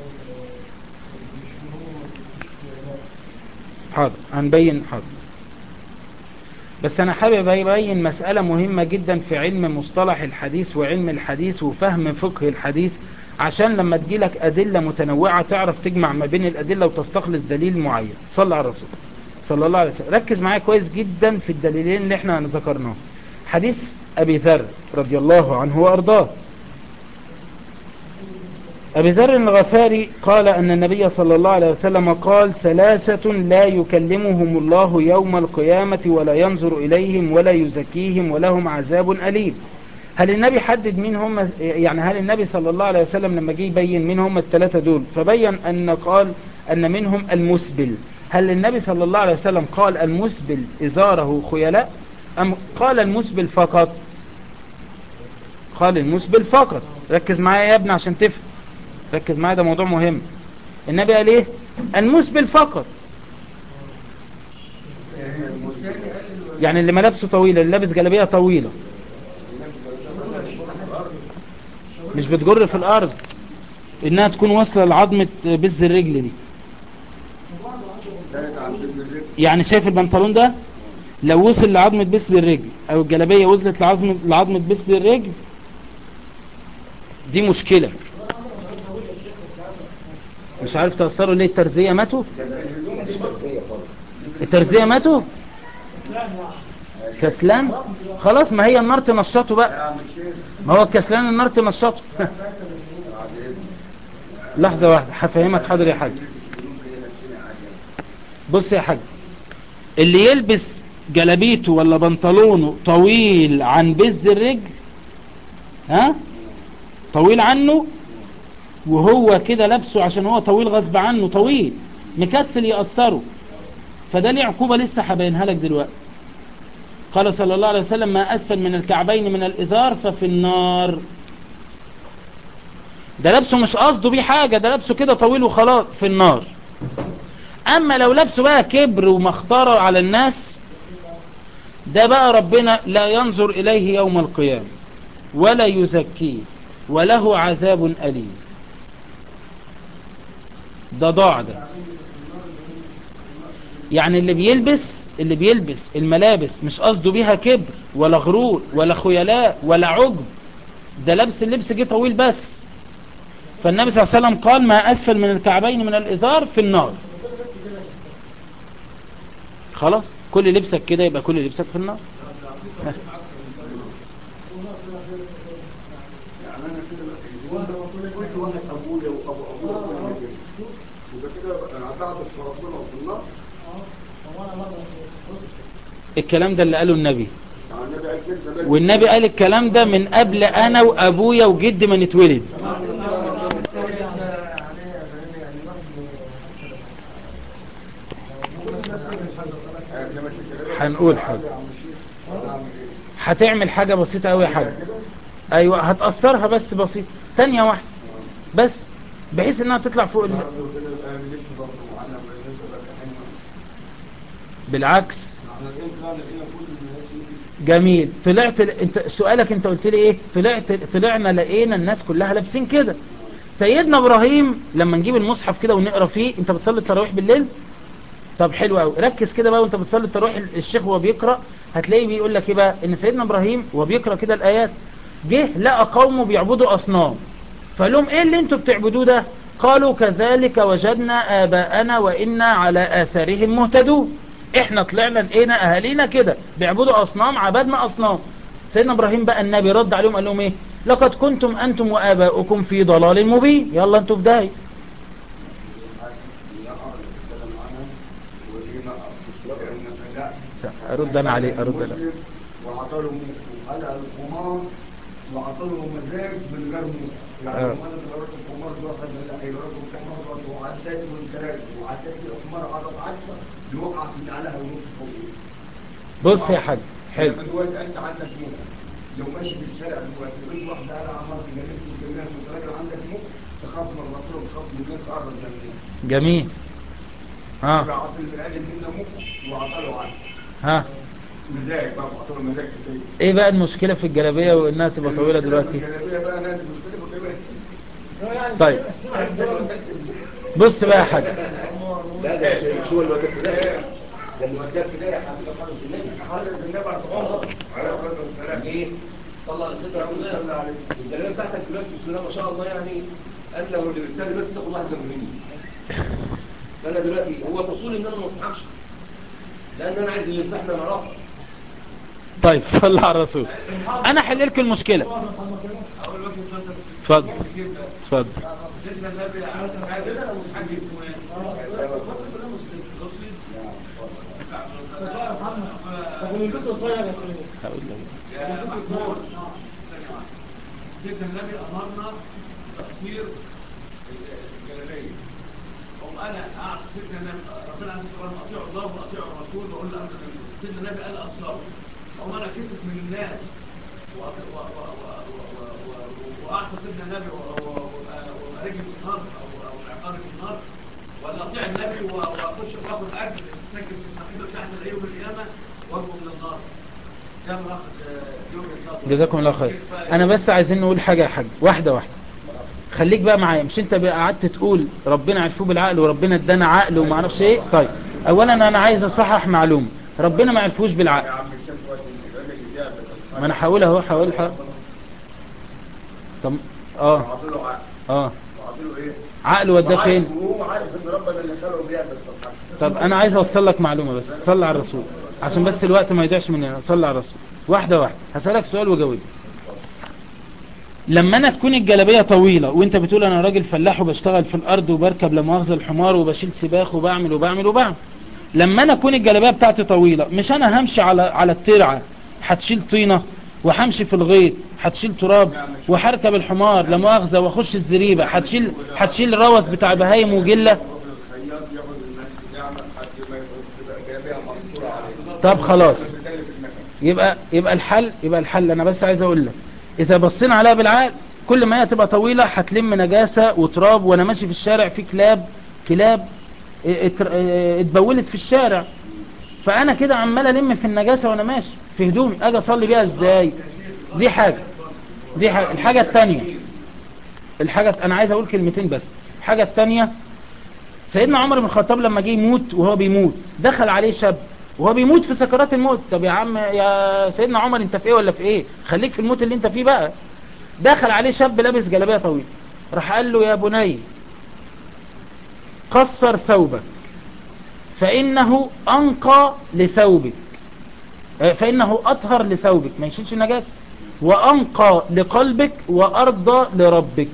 حاضر هنبين حاضر بس أنا حابب أبين مسألة مهمة جدا في علم مصطلح الحديث وعلم الحديث وفهم فقه الحديث عشان لما تجيلك أدلة متنوعة تعرف تجمع ما بين الأدلة وتستخلص دليل معين صلى على الرسول صلى الله عليه وسلم ركز معايا كويس جدا في الدليلين اللي احنا ذكرناهم حديث أبي ذر رضي الله عنه وأرضاه أبي ذر الغفاري قال أن النبي صلى الله عليه وسلم قال ثلاثة لا يكلمهم الله يوم القيامة ولا ينظر إليهم ولا يزكيهم ولهم عذاب أليم هل النبي حدد مين هم يعني هل النبي صلى الله عليه وسلم لما جه يبين مين هم الثلاثة دول فبين أن قال أن منهم المسبل هل النبي صلى الله عليه وسلم قال المسبل إزاره خيلاء أم قال المسبل فقط قال المسبل فقط ركز معايا يا ابني عشان تفهم ركز معايا ده موضوع مهم النبي قال ايه المسبل فقط يعني اللي ملابسه طويلة اللي لابس جلابية طويلة مش بتجر في الارض انها تكون واصلة لعظمة بز الرجل دي يعني شايف البنطلون ده لو وصل لعظمة بز الرجل او الجلابية وصلت لعظمة لعظمة بز الرجل دي مشكلة مش عارف تأثروا ليه الترزية ماتوا الترزية ماتوا كسلان خلاص ما هي النار تنشطه بقى ما هو الكسلان النار تنشطه لحظة واحدة هفهمك حاضر يا حاج بص يا حاج اللي يلبس جلابيته ولا بنطلونه طويل عن بز الرجل ها طويل عنه وهو كده لابسه عشان هو طويل غصب عنه طويل مكسل يأثره فده ليه عقوبة لسه هبينها لك دلوقتي قال صلى الله عليه وسلم ما أسفل من الكعبين من الإزار ففي النار ده لابسه مش قصده بيه حاجة ده لابسه كده طويل وخلاص في النار أما لو لابسه بقى كبر ومختاره على الناس ده بقى ربنا لا ينظر إليه يوم القيامة ولا يزكيه وله عذاب أليم ده ضاع ده يعني اللي بيلبس اللي بيلبس الملابس مش قصده بيها كبر ولا غرور ولا خيلاء ولا عجب ده لبس اللبس جه طويل بس فالنبي صلى الله عليه وسلم قال ما أسفل من الكعبين من الإزار في النار خلاص كل لبسك كده يبقى كل لبسك في النار يعني انا كده كل واحد ابويا وابو ابويا وكل كده يبقى كده انا هتعبد في ربنا وفي النار الكلام ده اللي قاله النبي يعني النبي قال كده زمان. والنبي قال الكلام ده من قبل انا وابويا وجدي ما نتولد هنقول حاجة هتعمل حاجة بسيطة قوي يا حاجة ايوه هتأثرها بس بسيط تانية واحدة بس بحيث انها تطلع فوق الم... بالعكس جميل طلعت انت سؤالك انت قلت لي ايه طلعت طلعنا لقينا الناس كلها لابسين كده سيدنا ابراهيم لما نجيب المصحف كده ونقرا فيه انت بتصلي التراويح بالليل طب حلو قوي ركز كده بقى وانت بتصلي التراويح الشيخ وهو بيقرا هتلاقيه بيقول لك ايه بقى ان سيدنا ابراهيم وهو بيقرا كده الايات جه لقى قومه بيعبدوا اصنام فقال لهم ايه اللي انتوا بتعبدوه ده قالوا كذلك وجدنا اباءنا وانا على اثارهم مهتدون احنا طلعنا لقينا اهالينا كده بيعبدوا اصنام عبدنا اصنام سيدنا ابراهيم بقى النبي رد عليهم قال لهم ايه لقد كنتم انتم واباؤكم في ضلال مبين يلا انتوا في داهيه ارد انا عليه ارد انا وعطاله على القمار وعطاله مزاج من غير موت يعني آه. لما انا ضربت القمار ده واحد لا يضربه القمار وعدات من ثلاثه وعدات القمار على عشرة يوقع من عليها ويموت فوق بص يا حاج حلو لما دلوقتي انت عندك موت لو ماشي في الشارع دلوقتي لقيت واحده قاعده عمال تجننك وتجننك وتراجع عندك موت تخاف من الرسول وتخاف من الناس تقرب جنبك جميل ها يبقى عطل البني ادم منا موت وعطله عنه ها مزاج بقى وعطله مزاج كتير ايه بقى المشكلة في الجلابية وانها تبقى طويلة دلوقتي الجلابيه بقى لازم تختلف وكمان طيب بص بقى يا حاج لا ده شو الوقت ده ده الوقت ده يا حبيبي خالص النبي حضرة النبي عليه الصلاة والسلام ايه صلى على الفطر صلى عليه الجلابيه بتاعتك دلوقتي بسم الله ما شاء الله يعني قال لو اللي بيستاهل دلوقتي تاخد واحد مني فانا دلوقتي هو الاصول ان انا ما انصحكش لان انا عايز اللي ينصحنا نعرفه طيب صلى على الرسول انا احل لكم المشكلة اتفضل اتفضل سيدنا النبي عندنا لو مش حاجة اسمه ايه؟ هقول لك يا محمود ثانية واحدة. سيدنا النبي أمرنا تقصير الجلالية هم أنا أعرف سيدنا النبي ربنا عز وجل أطيعوا الله وأطيعوا الرسول وأقول له أمر سيدنا النبي قال أصلاه هم أنا كسف من الناس وأط- و- و- و- و- و- و- وأعصى سيدنا النبي و- و- و- وأرجل في النار أو أو العقاب في النار ولا أطيع النبي و- وأخش وآخد أجر أسجل في صحيفة تحت يوم القيامة وأرجو من النار ده ملخص آه، يوم النصر جزاكم الله خير انا بس عايزين نقول حاجة يا حاج واحدة واحدة خليك بقى معايا مش انت بقى قعدت تقول ربنا عرفوه بالعقل وربنا ادانا عقل وما اعرفش ايه طيب اولا انا عايز اصحح معلومة ربنا ما عرفوش بالعقل يا عم الشيخ وقت الراجل يجاب ما انا هقول اهو هقول ح- طب اه وعطيله عقل اه وعطيله ايه؟ عقل وداه فين وهو عارف ان ربنا اللي خلقه بيعمل طب طب انا عايز اوصل لك معلومة بس صلي على الرسول عشان بس الوقت ما يضيعش مننا صلي على الرسول واحدة واحدة هسألك سؤال وجاوبني لما انا تكون الجلابية طويلة وانت بتقول انا راجل فلاح وبشتغل في الارض وبركب لمؤاخذة الحمار وبشيل سباخ وبعمل وبعمل وبعمل لما انا اكون الجلابية بتاعتي طويلة مش انا همشي على على الترعة هتشيل طينة وهمشي في الغيط هتشيل تراب وهركب الحمار لمؤاخذة واخش الزريبة هتشيل هتشيل الروس بتاع بهايم وجلة الخياط ياخد الناس بتعمل حد ما تبقى جايبها منصورة عليه طب خلاص ده اللي في المكان يبقى يبقى الحل يبقى الحل انا بس عايز اقول لك اذا بصينا عليها بالعقل كل ما هي تبقى طويلة هتلم نجاسة وتراب وانا ماشي في الشارع في كلاب كلاب ات- اه اتبولت في الشارع فانا كده عمال الم في النجاسة وانا ماشي في هدومي اجي اصلي بيها ازاي دي حاجة دي حاجة الحاجة التانية الحاجة انا عايز اقول كلمتين بس الحاجة التانية سيدنا عمر بن الخطاب لما جه يموت وهو بيموت دخل عليه شاب وهو بيموت في سكرات الموت طب يا عم يا سيدنا عمر انت في ايه ولا في ايه خليك في الموت اللي انت فيه بقى دخل عليه شاب لابس جلابيه طويله راح قال له يا بني قصر ثوبك فانه انقى لثوبك آه، فانه اطهر لثوبك ما يشيلش نجاسه وانقى لقلبك وارضى لربك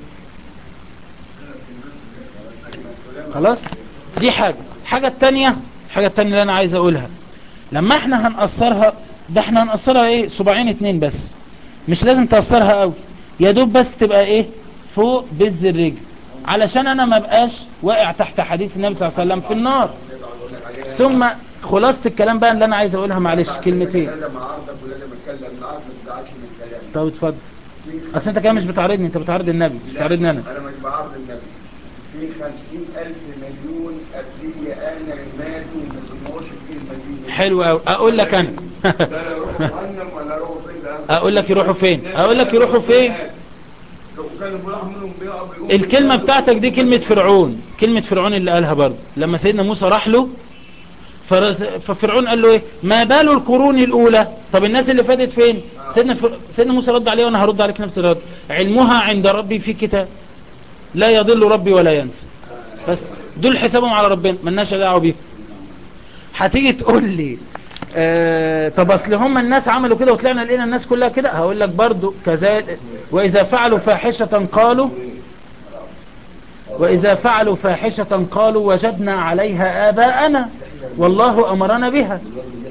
خلاص دي حاجة الحاجة التانية الحاجة التانية اللي انا عايز اقولها لما احنا هنقصرها ده احنا هنقصرها ايه صباعين اتنين بس مش لازم تقصرها قوي يا دوب بس تبقى ايه فوق بز الرجل علشان انا ما بقاش واقع تحت حديث النبي صلى الله عليه وسلم في النار ثم خلاصة الكلام بقى اللي انا عايز اقولها معلش كلمتين اتكلم عرضك ولازم اتكلم معاك ما تزعلش من كلامي طب اتفضل اصل انت كده مش بتعارضني انت بتعارض النبي مش بتعارضني انا انا مش بعرض النبي في خمسين ألف مليون قبلي أنا ماتوا ما سمعوش الكلمة دي حلو قوي اقول لك انا ده لا يروحوا جهنم ولا يروحوا فين ده اقول لك يروحوا فين اقول لك يروحوا فين لو كانوا بيروحوا منهم بيقعوا بيقوموا الكلمة بتاعتك دي كلمة فرعون كلمة فرعون اللي قالها برضه لما سيدنا موسى راح له فرز- ففرعون قال له ايه ما بال القرون الاولى طب الناس اللي فاتت فين سيدنا, فر... سيدنا موسى رد عليه وانا هرد عليك نفس الرد علمها عند ربي في كتاب لا يضل ربي ولا ينسى بس دول حسابهم على ربنا ملناش دعوه بيهم هتيجي تقول لي آه طب اصل هم الناس عملوا كده وطلعنا لقينا الناس كلها كده هقول لك برضو كذلك واذا فعلوا فاحشة قالوا واذا فعلوا فاحشة قالوا وجدنا عليها اباءنا والله امرنا بها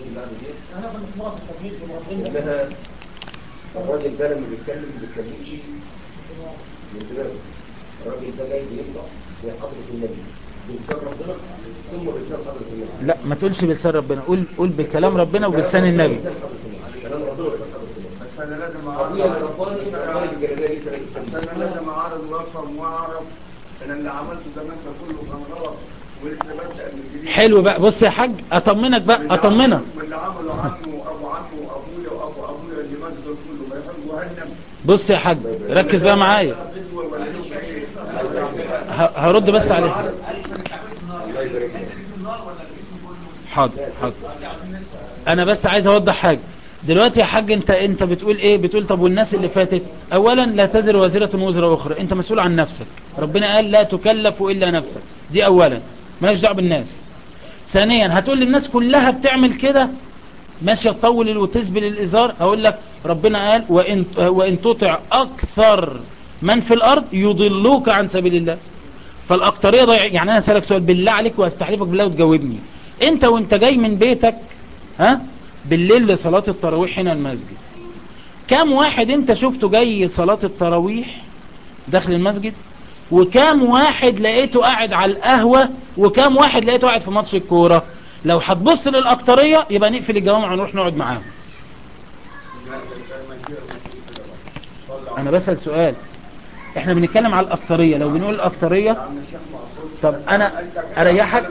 انها الراجل ده لما بيتكلم ما بيتكلمش من دماغه الراجل ده جاي بينطق بحضرة النبي بلسان ربنا ثم بلسان حضرة النبي لا ما تقولش بلسان ربنا قول قول بكلام ربنا وبلسان النبي بلسان حضرة النبي كلام ربنا وبلسان حضرة النبي بس أنا لازم قضية أعرف الرباني الراجل الجلالية ليس لك بس أنا لازم أعرض وأفهم وأعرف أن اللي عملته زمان ده كله كان غلط ولسه ببدأ من جديد حلو بقى بص يا حاج اطمنك بقى اطمنك واللي عملوا عمه وأبو عمه وأبويا وأبو أبويا اللي ماتوا دول كله ما يحبوا جهنم بص يا حاج ركز بقى معايا بدوة ولا لسه إيه ه- هرد بس عليك الله يبارك فيك حاضر حاضر انا بس عايز اوضح حاجة دلوقتي يا حاج انت انت بتقول ايه بتقول طب والناس اللي فاتت اولا لا تزر وازرة وزر اخرى انت مسؤول عن نفسك ربنا قال لا تكلف الا نفسك دي اولا مالكش دعوه بالناس ثانيا هتقول لي الناس كلها بتعمل كده ماشية تطول وتسبل الازار هقول لك ربنا قال وان, وإن تطع اكثر من في الارض يضلوك عن سبيل الله فالاكتريه ضيع يعني انا اسالك سؤال بالله عليك واستحلفك بالله وتجاوبني انت وانت جاي من بيتك ها بالليل لصلاه التراويح هنا المسجد كام واحد انت شفته جاي صلاه التراويح داخل المسجد وكام واحد لقيته قاعد على القهوة وكام واحد لقيته قاعد في ماتش الكورة لو هتبص للأكترية يبقى نقفل الجوامع ونروح نقعد معاهم انا بسأل سؤال احنا بنتكلم على الأكترية لو بنقول الأكترية طب انا اريحك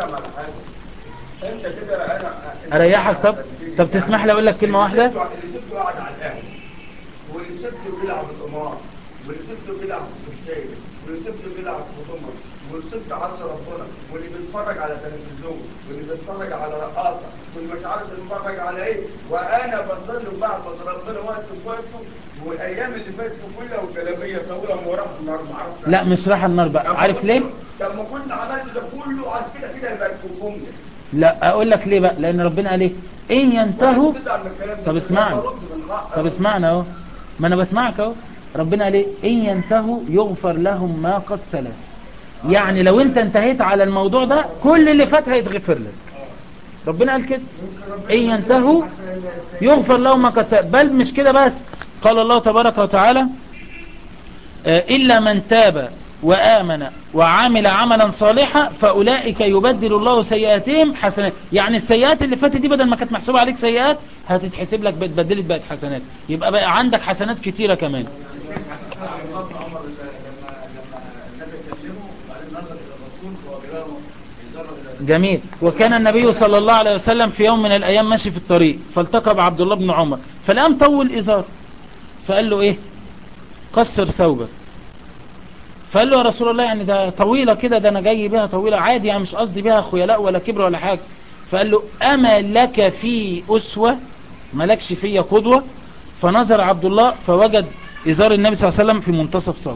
انت كده انا اريحك طب طب تسمح لي اقول لك كلمة واحدة اللي سبته قاعد على القهوه واللي سبته بيلعب القمار واللي سبته بيلعب في الشاي واللي سبته بيلعب في ضمن واللي سبته عصر ربنا واللي بيتفرج على تلفزيون واللي بيتفرج على رقاصه واللي مش عارف يتفرج على ايه وانا بصلي وبعبد ربنا وقت وقته والايام اللي فاتت كلها والجلابيه طويله وراح النار ما اعرفش لا مش راح النار بقى عارف ليه طب ما كنت عملت ده كله على كده كده يبقى تكون لا اقول لك ليه بقى لان ربنا قال ايه ان ينتهوا طب اسمعني طب اسمعنا اهو ما انا بسمعك اهو ربنا قال ايه ان ينتهوا يغفر لهم ما قد سلف يعني لو انت انتهيت على الموضوع ده كل اللي فات هيتغفر لك ربنا قال كده ان ينتهوا يغفر لهم ما قد سلف بل مش كده بس قال الله تبارك وتعالى آه، إلا من تاب وآمن وعمل عملا صالحا فأولئك يبدل الله سيئاتهم حسنات يعني السيئات اللي فاتت دي بدل ما كانت محسوبة عليك سيئات هتتحسب لك بتبدلت بقت حسنات يبقى بقى عندك حسنات كتيرة كمان عمر لما لما النبي كلمه وبعدين نظر الى الرسول وهو بيراه يجرب جميل وكان النبي صلى الله عليه وسلم في يوم من الأيام ماشي في الطريق فالتقى بعبد الله بن عمر فالقام طول إزار فقال له إيه قصر ثوبك فقال له يا رسول الله يعني ده طويلة كده ده أنا جاي بيها طويلة عادي يعني مش قصدي بيها خيلاء ولا كبر ولا حاجة فقال له أما لك في أسوة ملكش في قدوة فنظر عبد الله فوجد إزار النبي صلى الله عليه وسلم في منتصف ساقه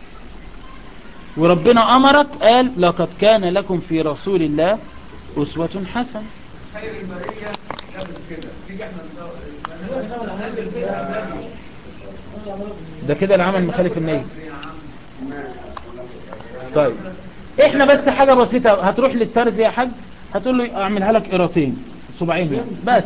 وربنا أمرك قال لقد كان لكم في رسول الله أسوة حسنة خير البريه لابس كده تيجي احنا ننزل فيها ده كده العمل مخالف النية طيب احنا بس حاجة بسيطة هتروح للترز يا حاج هتقول له اعملها لك قراطين صباعين يعني بس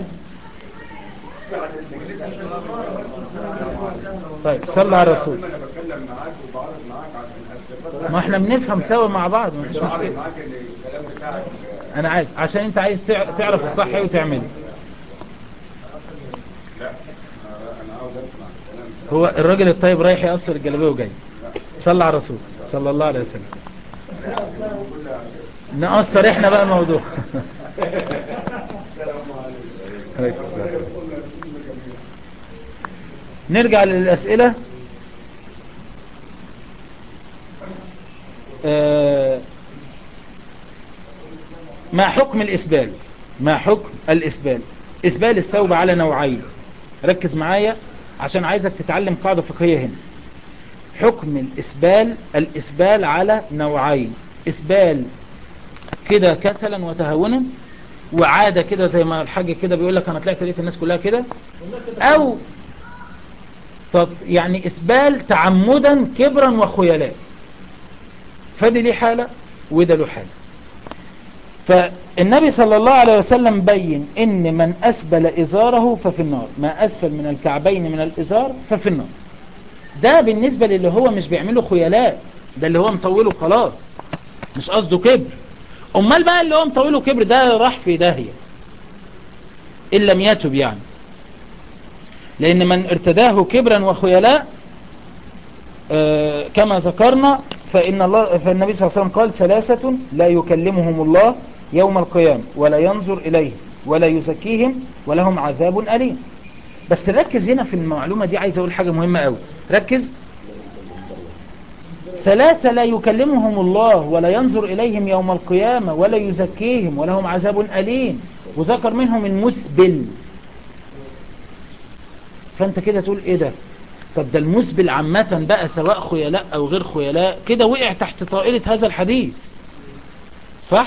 طيب صلى على الرسول انا بتكلم معاك وبعرض معاك عشان ما احنا بنفهم سوا مع بعض مفيش بعرض مشكلة معاك ان الكلام بتاعك انا عارف عشان انت عايز تع- تعرف الصح ايه وتعمله لا انا عاوز اسمع الكلام هو الراجل الطيب رايح يقصر الجلابيه وجاي صلى على الرسول صلى الله عليه وسلم نقصر احنا بقى الموضوع عليكم السلام. نرجع للأسئلة آه، ما حكم الإسبال ما حكم الإسبال إسبال الثوب على نوعين ركز معايا عشان عايزك تتعلم قاعدة فقهية هنا حكم الإسبال الإسبال على نوعين إسبال كده كسلا وتهاونا وعادة كده زي ما الحاج كده بيقول لك أنا طلعت لقيت الناس كلها كده أو طب يعني إسبال تعمدا كبرا وخيلاء فدي ليه حالة وده له حالة فالنبي صلى الله عليه وسلم بين ان من اسبل ازاره ففي النار ما اسفل من الكعبين من الازار ففي النار ده بالنسبة للي هو مش بيعمله خيلاء ده اللي هو مطوله خلاص مش قصده كبر امال بقى اللي هو مطوله كبر ده راح في داهية ان لم يتب يعني لان من ارتداه كبرا وخيلاء آه، كما ذكرنا فإن الله فالنبي صلى الله عليه وسلم قال ثلاثة لا يكلمهم الله يوم القيامة ولا ينظر إليهم ولا يزكيهم ولهم عذاب أليم بس ركز هنا في المعلومة دي عايز أقول حاجة مهمة قوي ركز ثلاثة لا يكلمهم الله ولا ينظر إليهم يوم القيامة ولا يزكيهم ولهم عذاب أليم وذكر منهم المسبل فأنت كده تقول إيه ده طب ده المسبل عامة بقى سواء خيلاء أو غير خيلاء كده وقع تحت طائلة هذا الحديث صح؟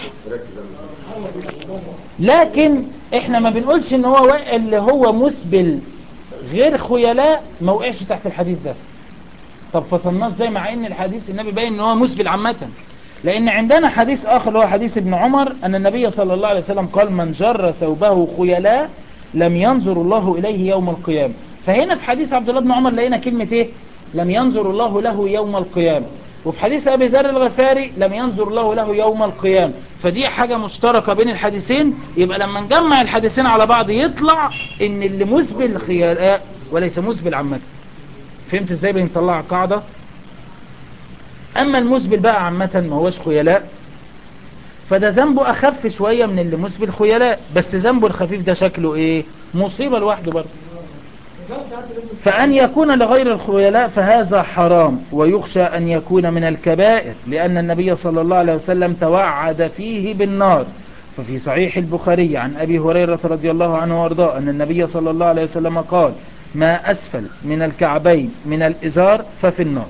لكن احنا ما بنقولش ان هو واقع اللي هو مسبل غير خيلاء ما وقعش تحت الحديث ده طب فصلناه ازاي مع ان الحديث النبي باين ان هو مسبل عامة لان عندنا حديث اخر اللي هو حديث ابن عمر ان النبي صلى الله عليه وسلم قال من جر ثوبه خيلاء لم ينظر الله اليه يوم القيامة فهنا في حديث عبد الله بن عمر لقينا كلمة ايه لم ينظر الله له يوم القيامة وفي حديث ابي ذر الغفاري لم ينظر الله له يوم القيامة فدي حاجة مشتركة بين الحديثين يبقى لما نجمع الحديثين على بعض يطلع ان اللي مسبل خيلاء وليس مسبل عامة فهمت ازاي بنطلع قاعدة اما المسبل بقى عامة ما هوش خيلاء فده ذنبه اخف شوية من اللي مسبل خيلاء بس ذنبه الخفيف ده شكله ايه مصيبة لوحده برضه فأن يكون لغير الخيلاء فهذا حرام ويخشى أن يكون من الكبائر لأن النبي صلى الله عليه وسلم توعد فيه بالنار ففي صحيح البخاري عن أبي هريرة رضي الله عنه وارضاه أن النبي صلى الله عليه وسلم قال ما أسفل من الكعبين من الإزار ففي النار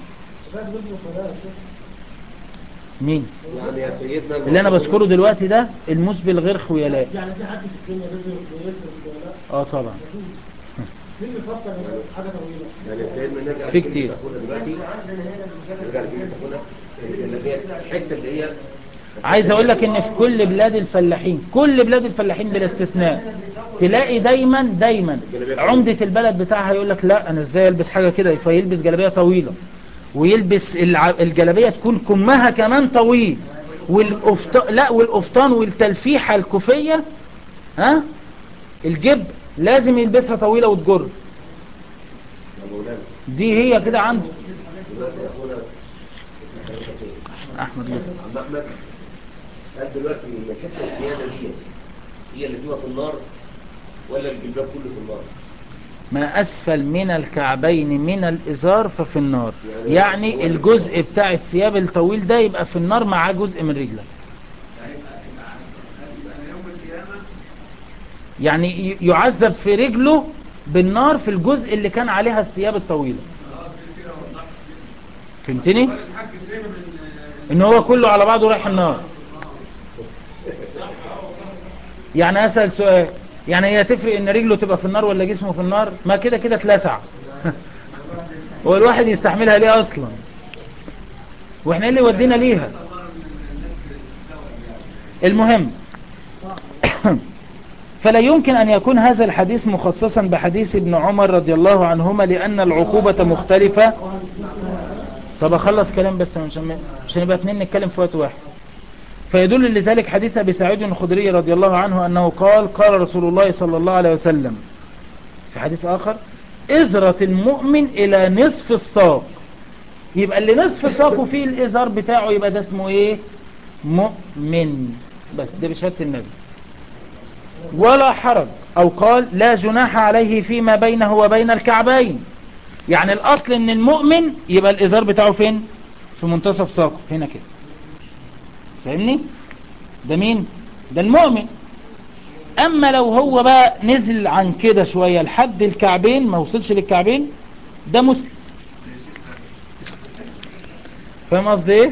مين يعني يا سيدنا اللي أنا بذكره دلوقتي ده المسبل غير خيلاء يعني في حد في الدنيا بيزنق ويسرق ولا اه طبعا مين بيفكر إن حاجه طويله يعني سيدنا نرجع في كتير. لكلمة أخونا دلوقتي نرجع لكلمة أخونا اللي هي الحتة اللي هي عايز اقول لك ان في كل بلاد الفلاحين كل بلاد الفلاحين بلا استثناء تلاقي دايما دايما عمدة البلد بتاعها يقول لك لا انا ازاي البس حاجة كده فيلبس جلابية طويلة ويلبس الع- الجلابية تكون كمها كمان طويل والقفط... لا والقفطان والتلفيحة الكوفية ها الجب لازم يلبسها طويلة وتجر يا مولانا دي هي كده عنده دلوقتي يا أخونا اسم حضرتك إيه؟ احمد لطفي. عم أحمد قال دلوقتي هي حتة الزيادة دي هي اللي فيها في النار ولا الجلباب كله في النار؟ ما أسفل من الكعبين من الإزار ففي النار يعني الجزء بتاع الثياب الطويل ده يبقى في النار مع جزء من رجلك يعني ي- يعذب في رجله بالنار في الجزء اللي كان عليها الثياب الطويلة فهمتني ان هو كله على بعضه رايح النار يعني اسأل سؤال يعني هي تفرق ان رجله تبقى في النار ولا جسمه في النار ما كده كده اتلسع هو الواحد يستحملها ليه اصلا واحنا ايه اللي ودينا ليها المهم فلا يمكن أن يكون هذا الحديث مخصصا بحديث ابن عمر رضي الله عنهما لأن العقوبة مختلفة طب أخلص كلام بس عشان عشان يبقى اتنين نتكلم في وقت واحد فيدل لذلك حديث أبي سعيد الخدري رضي الله عنه أنه قال قال رسول الله صلى الله عليه وسلم في حديث آخر إزرة المؤمن إلى نصف الساق يبقى اللي نصف ساقه فيه الإزار بتاعه يبقى ده اسمه إيه مؤمن بس ده بشهادة النبي ولا حرج أو قال لا جناح عليه فيما بينه وبين الكعبين يعني الأصل أن المؤمن يبقى الإزار بتاعه فين في منتصف ساقه هنا كده فاهمني ده مين ده المؤمن أما لو هو بقى نزل عن كده شوية لحد الكعبين ما وصلش للكعبين ده مسلم فاهم قصدي ايه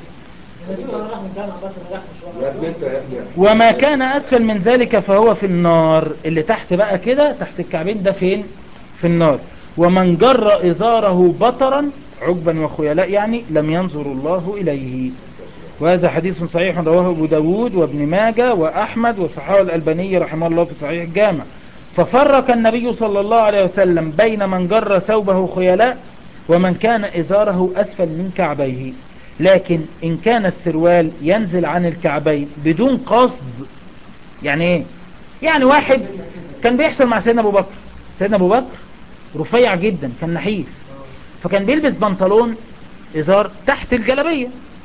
يا ابني انت يا ابني وما كان أسفل من ذلك فهو في النار اللي تحت بقى كده تحت الكعبين ده فين في النار ومن جر إزاره بطرا عقبا وخيلاء يعني لم ينظر الله إليه وهذا حديث صحيح رواه أبو داود وابن ماجة وأحمد وصححه الألباني رحمه الله في صحيح الجامع ففرق النبي صلى الله عليه وسلم بين من جر ثوبه خيلاء ومن كان إزاره أسفل من كعبيه لكن إن كان السروال ينزل عن الكعبين بدون قصد يعني إيه يعني واحد كان بيحصل مع سيدنا أبو بكر سيدنا أبو بكر رفيع جدا كان نحيف فكان بيلبس بنطلون إزار تحت الجلبية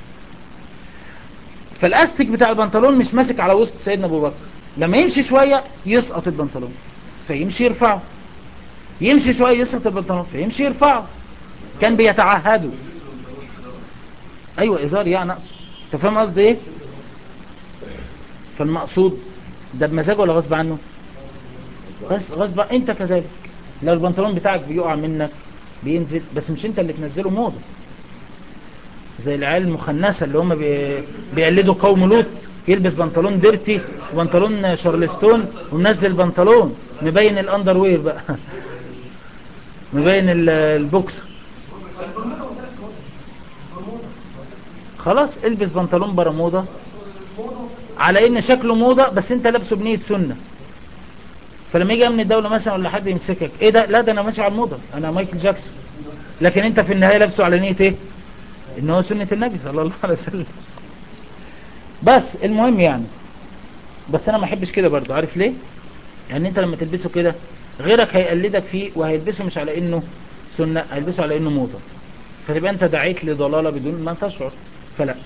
فالاستك بتاع البنطلون مش ماسك على وسط سيدنا ابو بكر لما يمشي شوية يسقط البنطلون فيمشي يرفعه يمشي شوية يسقط البنطلون فيمشي يرفعه كان بيتعهدوا ايوه ازار يعني اقصد انت فاهم قصدي ايه فالمقصود ده بمزاجه ولا غصب عنه بس غصب عن- انت كذلك لو البنطلون بتاعك بيقع منك بينزل بس مش انت اللي تنزله موضة زي العيال المخنثة اللي هم بي... بيقلدوا قوم لوط يلبس بنطلون ديرتي وبنطلون شارلستون ومنزل بنطلون مبين الاندر وير بقى مبين ال- البوكس خلاص البس بنطلون برمودا على ان شكله موضة بس انت لابسه بنية سنة فلما يجي امن الدولة مثلا ولا حد يمسكك ايه ده لا ده انا ماشي على الموضة انا مايكل جاكسون لكن انت في النهاية لابسه على نية ايه ان هو سنة النبي صلى الله عليه وسلم بس المهم يعني بس انا ما احبش كده برضو عارف ليه يعني انت لما تلبسه كده غيرك هيقلدك فيه وهيلبسه مش على انه سنة هيلبسه على انه موضة فتبقى انت دعيت لضلالة بدون ما تشعر فلا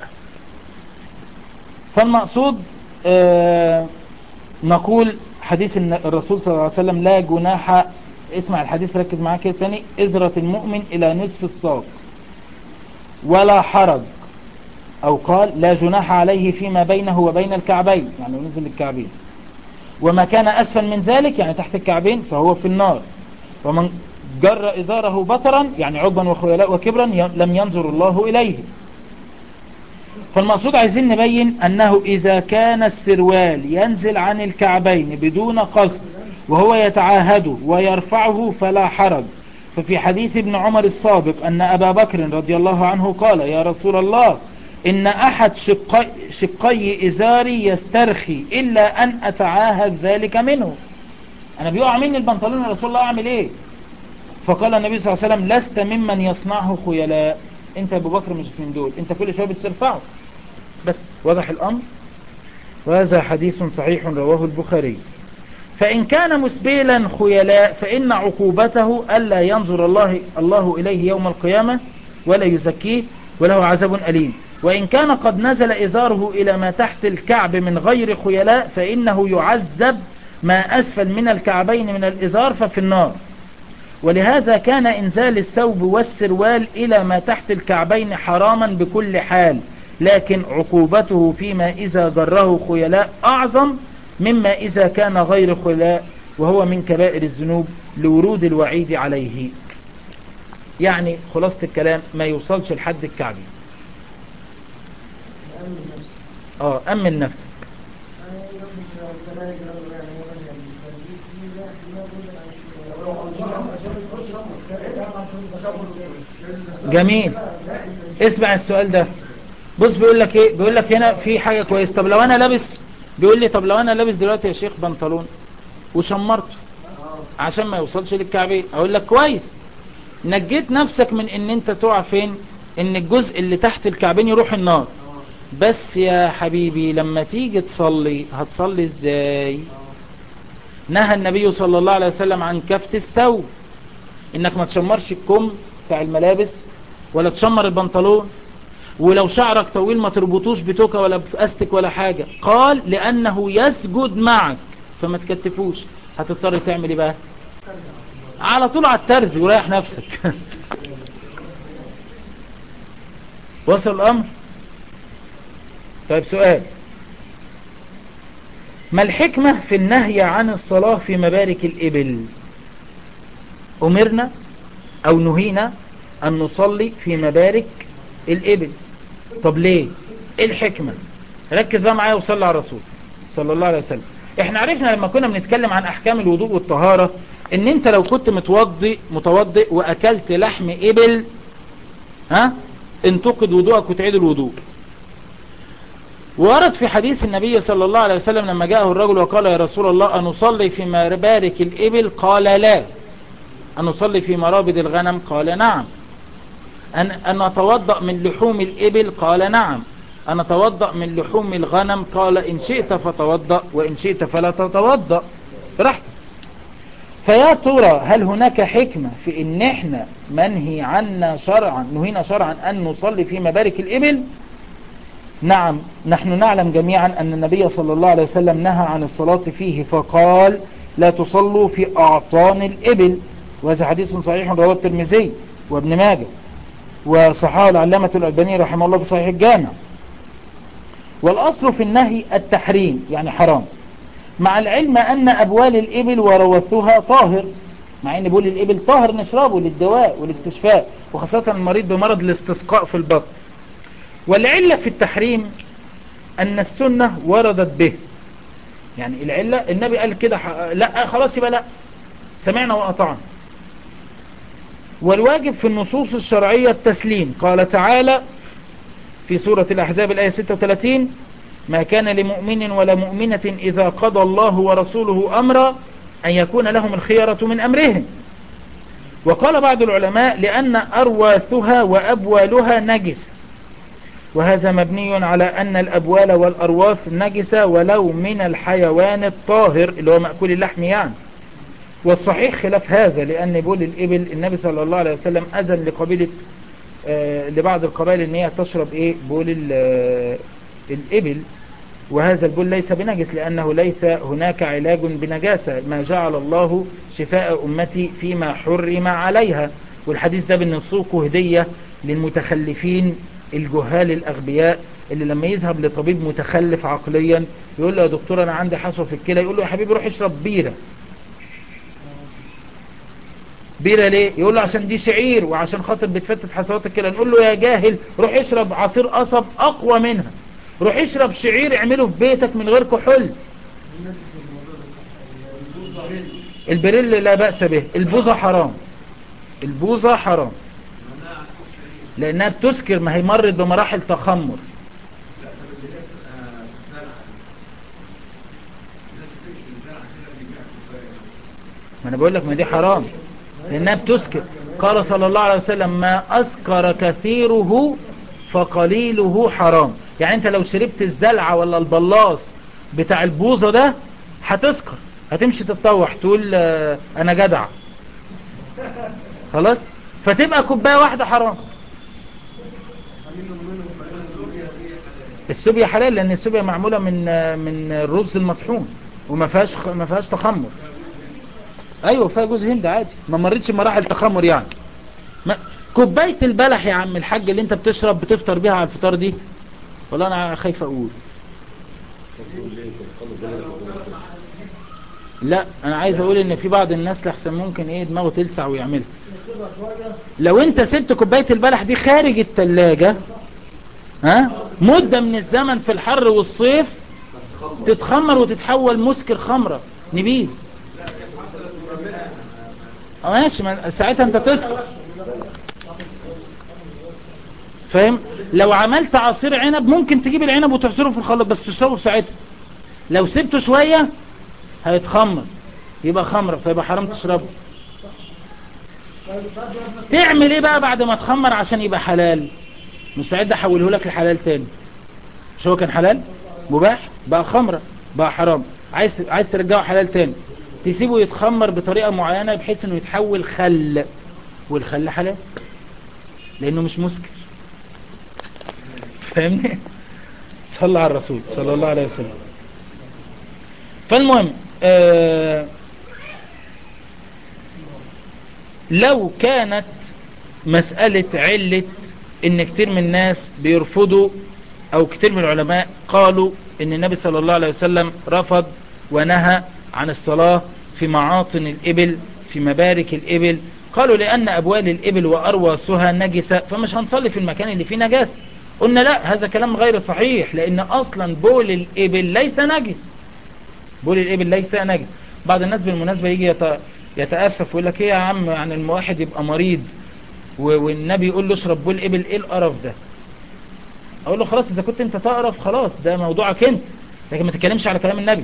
فالمقصود آه نقول حديث الرسول صلى الله عليه وسلم لا جناح اسمع الحديث ركز معاه كده تاني ازرة المؤمن الى نصف الساق ولا حرج او قال لا جناح عليه فيما بينه وبين الكعبين يعني نزل الكعبين وما كان اسفل من ذلك يعني تحت الكعبين فهو في النار ومن جر ازاره بطرا يعني عجبا وخيلاء وكبرا لم ينظر الله اليه فالمقصود عايزين نبين أنه إذا كان السروال ينزل عن الكعبين بدون قصد وهو يتعاهد ويرفعه فلا حرج ففي حديث ابن عمر السابق أن أبا بكر رضي الله عنه قال يا رسول الله إن أحد شقي, شقي إزاري يسترخي إلا أن أتعاهد ذلك منه أنا بيقع مني البنطلون يا رسول الله أعمل إيه فقال النبي صلى الله عليه وسلم لست ممن يصنعه خيلاء انت ابو بكر مش من دول انت كل شويه بترفعه بس واضح الامر وهذا حديث صحيح رواه البخاري فإن كان مسبلا خيلاء فإن عقوبته ألا ينظر الله, الله إليه يوم القيامة ولا يزكيه وله عذاب أليم وإن كان قد نزل إزاره إلى ما تحت الكعب من غير خيلاء فإنه يعذب ما أسفل من الكعبين من الإزار ففي النار ولهذا كان إنزال الثوب والسروال إلى ما تحت الكعبين حراما بكل حال لكن عقوبته فيما إذا جره خيلاء أعظم مما إذا كان غير خيلاء وهو من كبائر الذنوب لورود الوعيد عليه يعني خلاصة الكلام ما يوصلش لحد الكعبي اه أمن نفسك جميل اسمع السؤال ده بص بيقول لك ايه بيقول لك هنا في حاجة كويس طب لو انا لابس بيقول لي طب لو انا لابس دلوقتي يا شيخ بنطلون وشمرته عشان ما يوصلش للكعبين اقول لك كويس نجيت نفسك من ان انت تقع فين ان الجزء اللي تحت الكعبين يروح النار بس يا حبيبي لما تيجي تصلي هتصلي ازاي نهى النبي صلى الله عليه وسلم عن كفت الثوب انك ما تشمرش الكم بتاع الملابس ولا تشمر البنطلون ولو شعرك طويل ما تربطوش بتوكة ولا بأستك ولا حاجة قال لأنه يسجد معك فما تكتفوش هتضطر تعمل ايه بقى على طول على الترز وريح نفسك وصل الأمر طيب سؤال ما الحكمة في النهي عن الصلاة في مبارك الإبل أمرنا أو نهينا أن نصلي في مبارك الإبل طب ليه إيه الحكمة ركز بقى معايا وصلي على الرسول صلى الله عليه وسلم احنا عرفنا لما كنا بنتكلم عن أحكام الوضوء والطهارة ان انت لو كنت متوضي متوضئ وأكلت لحم إبل ها انتقد وضوءك وتعيد الوضوء ورد في حديث النبي صلى الله عليه وسلم لما جاءه الرجل وقال يا رسول الله أنصلي في مبارك الإبل قال لا أنصلي في مرابد الغنم قال نعم أن, أن أتوضأ من لحوم الإبل قال نعم أن أتوضأ من لحوم الغنم قال إن شئت فتوضأ وإن شئت فلا تتوضأ براحتك فيا ترى هل هناك حكمة في إن إحنا منهي عنا شرعا نهينا شرعا أن نصلي في مبارك الإبل نعم نحن نعلم جميعا أن النبي صلى الله عليه وسلم نهى عن الصلاة فيه فقال لا تصلوا في أعطان الإبل وهذا حديث صحيح رواه الترمذي وابن ماجه وصححه العلامة الألباني رحمه الله بصحيح الجامع والأصل في النهي التحريم يعني حرام مع العلم أن أبوال الإبل وروثها طاهر مع أن بول الإبل طاهر نشربه للدواء والاستشفاء وخاصة المريض بمرض الاستسقاء في البطن والعلة في التحريم أن السنة وردت به يعني العلة النبي قال كده لا خلاص يبقى لا سمعنا وأطعنا والواجب في النصوص الشرعية التسليم قال تعالى في سورة الأحزاب الآية 36 ما كان لمؤمن ولا مؤمنة إذا قضى الله ورسوله أمرا أن يكون لهم الخيرة من أمرهم وقال بعض العلماء لأن أرواثها وأبوالها نجسة وهذا مبني على أن الأبوال والأرواث نجسة ولو من الحيوان الطاهر اللي هو مأكول اللحم يعني والصحيح خلاف هذا لأن بول الإبل النبي صلى الله عليه وسلم أذن لقبيلة آه لبعض القبائل ان هي تشرب ايه بول آه الإبل وهذا البول ليس بنجس لأنه ليس هناك علاج بنجاسة ما جعل الله شفاء أمتي فيما حرم عليها والحديث ده بنسوقه هدية للمتخلفين الجهال الأغبياء اللي لما يذهب لطبيب متخلف عقليا يقول له يا دكتور أنا عندي حصوة في الكلى يقول له يا حبيبي روح اشرب بيرة بيرة ليه يقول له عشان دي شعير وعشان خاطر بتفتت حصوات الكلى نقول له يا جاهل روح اشرب عصير قصب أقوى منها روح اشرب شعير اعمله في بيتك من غير كحول البريل لا بأس به البوظة حرام البوظة حرام لأنها بتسكر ما هي مرت بمراحل تخمر ما أنا بقول لك ما دي حرام لأنها بتسكر قال صلى الله عليه وسلم ما أسكر كثيره فقليله حرام يعني انت لو شربت الزلعة ولا البلاص بتاع البوظة ده هتسكر هتمشي تتطوح تقول اه انا جدع خلاص فتبقى كوباية واحدة حرام السوبيا حلال لان السوبيا معمولة من من الرز المطحون وما فيهاش ما فيهاش تخمر ايوه فيها جوز هند عادي ما مرتش مراحل تخمر يعني ما كوباية البلح يا عم الحاج اللي انت بتشرب بتفطر بيها على الفطار دي والله انا خايف اقول لا انا عايز اقول ان في بعض الناس لحسن ممكن ايه دماغه تلسع ويعملها لو انت سبت كوباية البلح دي خارج التلاجة ها مدة من الزمن في الحر والصيف تتخمر وتتحول مسكر خمرة نبيس ماشي ساعتها انت تسكر فاهم لو عملت عصير عنب ممكن تجيب العنب وتعصره في الخلاط بس تشربه في ساعتها لو سبته شوية هيتخمر يبقى خمرة فيبقى حرام تشربه تعمل ايه بقى بعد ما تخمر عشان يبقى حلال مستعد احوله لك لحلال تاني مش هو كان حلال مباح بقى خمرة بقى حرام عايز عايز ترجعه حلال تاني تسيبه يتخمر بطريقة معينة بحيث انه يتحول خل والخل حلال لانه مش مسكر فاهمني صلى على الرسول صلى الله عليه وسلم فالمهم آه لو كانت مسألة علة ان كتير من الناس بيرفضوا او كتير من العلماء قالوا ان النبي صلى الله عليه وسلم رفض ونهى عن الصلاة في معاطن الإبل في مبارك الإبل قالوا لأن أبوال الإبل وأرواثها نجسة فمش هنصلي في المكان اللي فيه نجاسة قلنا لا هذا كلام غير صحيح لأن أصلا بول الإبل ليس نجس بول الإبل ليس نجس بعض الناس بالمناسبة يجي يتأفف ويقول لك ايه يا عم يعني الواحد يبقى مريض والنبي يقول له اشرب بول إبل ايه القرف ده اقول له خلاص اذا كنت انت تقرف خلاص ده موضوعك انت لكن ما تتكلمش على كلام النبي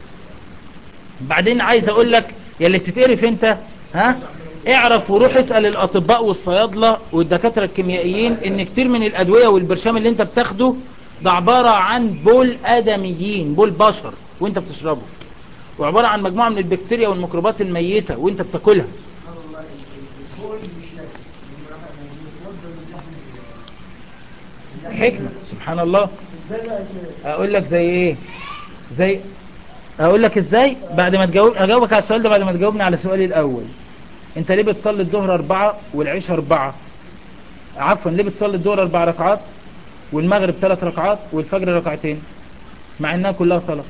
بعدين عايز اقول لك يا اللي بتتقرف انت ها اعرف وروح اسأل الاطباء والصيادلة والدكاترة الكيميائيين ان كتير من الادوية والبرشام اللي انت بتاخده ده عبارة عن بول ادميين بول بشر وانت بتشربه وعبارة عن مجموعة من البكتيريا والميكروبات الميتة وانت بتاكلها حكمة سبحان الله اقول لك زي ايه زي اقول لك ازاي بعد ما تجاوب اجاوبك على السؤال ده بعد ما تجاوبني على سؤالي الاول انت ليه بتصلي الظهر اربعة والعشاء اربعة عفوا ليه بتصلي الظهر اربع ركعات والمغرب ثلاث ركعات والفجر ركعتين مع انها كلها صلاة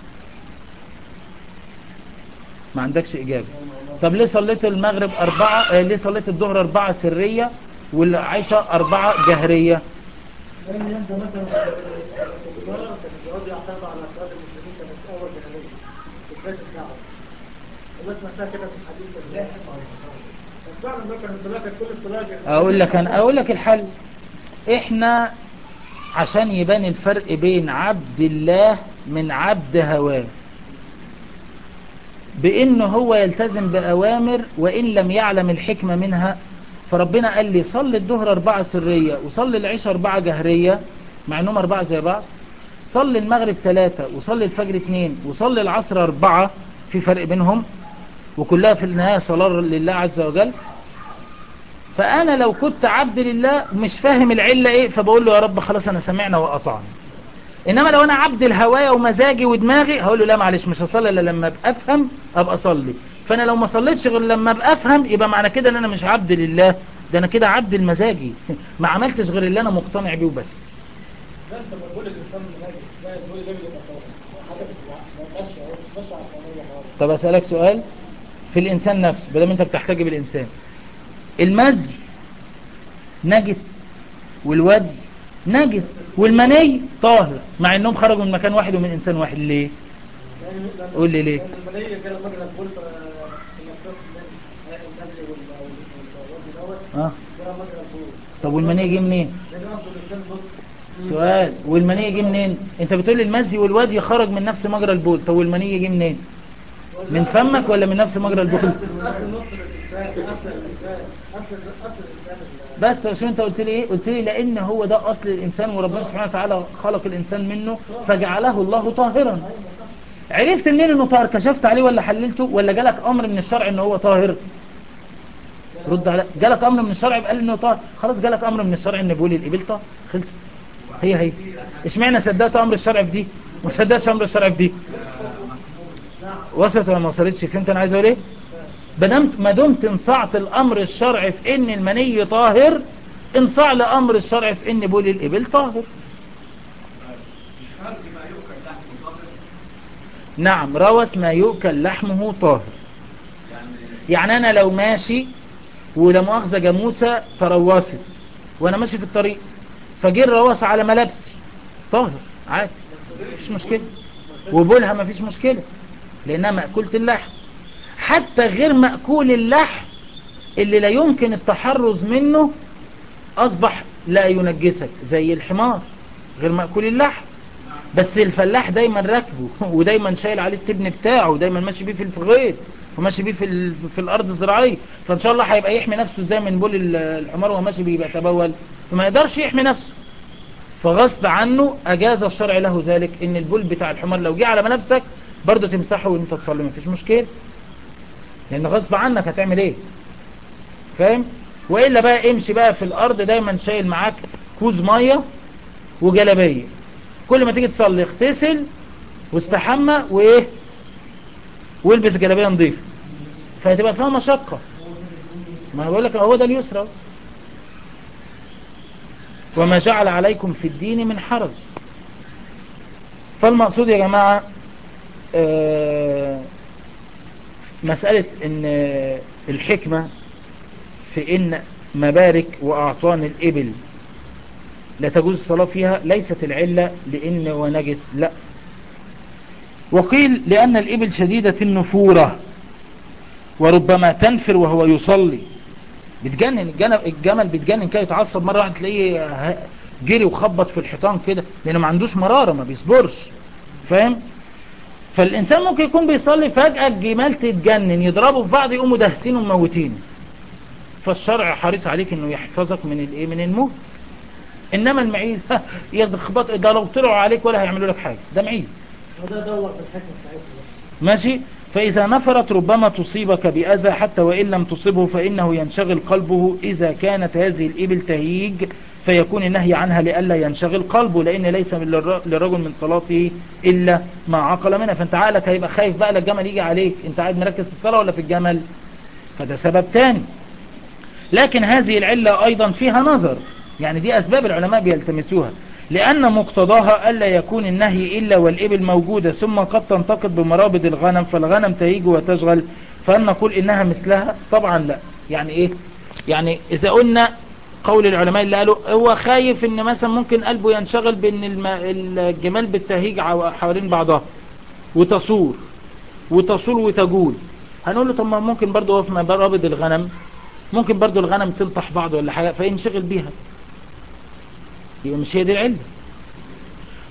ما عندكش اجابة طب ليه صليت المغرب اربعة آه ليه صليت الظهر اربعة سرية والعشاء اربعة جهرية لأن أنت مثلا الكفار كان راضي يعترض على أفراد المسلمين كانت أول جهالية إثبات الدعوة الناس محتاجة كده في الحديث ازاي بس فعلا ده كان الصلاة كانت كل الصلاة كانت اقول لك انا اقول لك الحل احنا عشان يبان الفرق بين عبد الله من عبد هواه بانه هو يلتزم بأوامر وإن لم يعلم الحكمة منها فربنا قال لي صلي الظهر أربعة سرية وصلي العشاء أربعة جهرية مع انهم أربعة زي بعض صلي المغرب ثلاثة وصلي الفجر اثنين وصلي العصر أربعة في فرق بينهم وكلها في النهاية صلاة لله عز وجل فأنا لو كنت عبد لله مش فاهم العلة إيه فبقول له يا رب خلاص أنا سمعنا وأطعنا إنما لو أنا عبد الهواية ومزاجي ودماغي هقول له لا معلش مش هصلي إلا لما أبقى أفهم أبقى أصلي فأنا لو ما صليتش غير لما أبقى أفهم يبقى معنى كده إن أنا مش عبد لله ده أنا كده عبد المزاجي ما عملتش غير اللي أنا مقتنع بيه وبس ده انت بقول لك الانسان منهجي لا تقول لي ده بيبقى طبعا حاجه ما ماشيه اهو مش ماشيه على القانونيه خالص طب أسألك سؤال في الإنسان نفسه بدل أنت بتحتاج بالإنسان المزي نجس والودي نجس والمني طاهر مع انهم خرجوا من مكان واحد ومن انسان واحد ليه لأن- لأن- قول لي ليه؟ لأن المنية كده مجرى البول في المكتب النبي والوادي دوت اه ده مجرى البول طب والمني جه منين ده جرام في الإنسان نص سؤال والمني جه منين انت بتقول لي المزي والودي خرج من نفس مجرى البول طب والمني جه منين من فمك ولا من نفس مجرى البول أصل نص الإنسان أصل الإنسان أصل أصل الإنسان بس شو انت قلت لي ايه قلت لي لان هو ده اصل الانسان وربنا سبحانه وتعالى خلق الانسان منه فجعله الله طاهرا عرفت منين انه طاهر كشفت عليه ولا حللته ولا جالك امر من الشرع ان هو طاهر رد على جالك امر من الشرع قال انه طاهر خلاص جالك امر من الشرع ان بيقول الابل طاهر خلص هي هي اشمعنى صدقت امر الشرع في دي وما صدقتش امر الشرع في دي وصلت ولا ما وصلتش فهمت انا عايز اقول ايه بدمت ما دمت انصعت الامر الشرعي في ان المني طاهر انصاع لامر الشرعي في ان بول الابل طاهر فرق ما يؤكل تحت المصدر نعم روس ما يؤكل لحمه طاهر يعني يعني انا لو ماشي ولا مؤاخذة جاموسة تروست وانا ماشي في الطريق فجه الروس على ملابسي طاهر عادي مفيش مشكلة وبولها مفيش مشكلة لانها مأكولة اللحم حتى غير مأكول اللحم اللي لا يمكن التحرز منه اصبح لا ينجسك زي الحمار غير مأكول اللحم بس الفلاح دايما راكبه ودايما شايل عليه التبن بتاعه ودايما ماشي بيه في الفغيط وماشي بيه في, ال... في الارض الزراعيه فان شاء الله هيبقى يحمي نفسه ازاي من بول ال- الحمار وهو ماشي بيه يبقى يتبول فما يقدرش يحمي نفسه فغصب عنه اجاز الشرع له ذلك ان البول بتاع الحمار لو جه على ملابسك برضه تمسحه وانت تصلي مفيش مشكله لان غصب عنك هتعمل ايه فاهم والا بقى امشي بقى في الارض دايما شايل معاك كوز ميه وجلابيه كل ما تيجي تصلي اغتسل واستحمى وايه والبس جلابيه نظيفه فهتبقى فيها مشقه ما انا بقول لك هو ده اليسرى أهو. وما جعل عليكم في الدين من حرج فالمقصود يا جماعه آه، مسألة ان آه، الحكمة في ان مبارك واعطان الابل لا تجوز الصلاة فيها ليست العلة لان هو نجس لا وقيل لان الابل شديدة النفورة وربما تنفر وهو يصلي بتجنن الجن- الجمل بيتجنن كده يتعصب مرة واحدة تلاقيه ه- جري وخبط في الحيطان كده لانه ما عندوش مرارة ما بيصبرش فاهم فالإنسان ممكن يكون بيصلي فجأة الجمال تتجنن يضربوا في بعض يقوموا دهسينه وموتينه فالشرع حريص عليك انه يحفظك من الايه من الموت انما المعيز ها يخبط ده لو طلعوا عليك ولا هيعملوا لك حاجة ده معيز وده دور في الحكمة بتاعتنا ماشي فإذا نفرت ربما تصيبك بأذى حتى وإن لم تصبه فإنه ينشغل قلبه إذا كانت هذه الإبل تهيج فيكون النهي عنها لئلا ينشغل قلبه لأن ليس للر- للرجل من صلاته إلا ما عقل منها فأنت عقلك هيبقى خايف بقى للجمل يجي عليك أنت قاعد مركز في الصلاة ولا في الجمل فده سبب تاني لكن هذه العلة أيضا فيها نظر يعني دي أسباب العلماء بيلتمسوها لأن مقتضاها ألا يكون النهي إلا والإبل موجودة ثم قد تنتقد بمرابض الغنم فالغنم تهيج وتشغل فهل نقول إنها مثلها طبعا لا يعني إيه يعني إذا قلنا قول العلماء اللي قالوا هو خايف إن مثلا ممكن قلبه ينشغل بأن الم- الجمال بالتهيج عو- حوالين بعضها وتصور وتصور وتجول هنقول له طب ما ممكن برضه هو في مرابض الغنم ممكن برضو الغنم تنطح بعض ولا حاجة فينشغل بيها يبقى مش هي دي العلة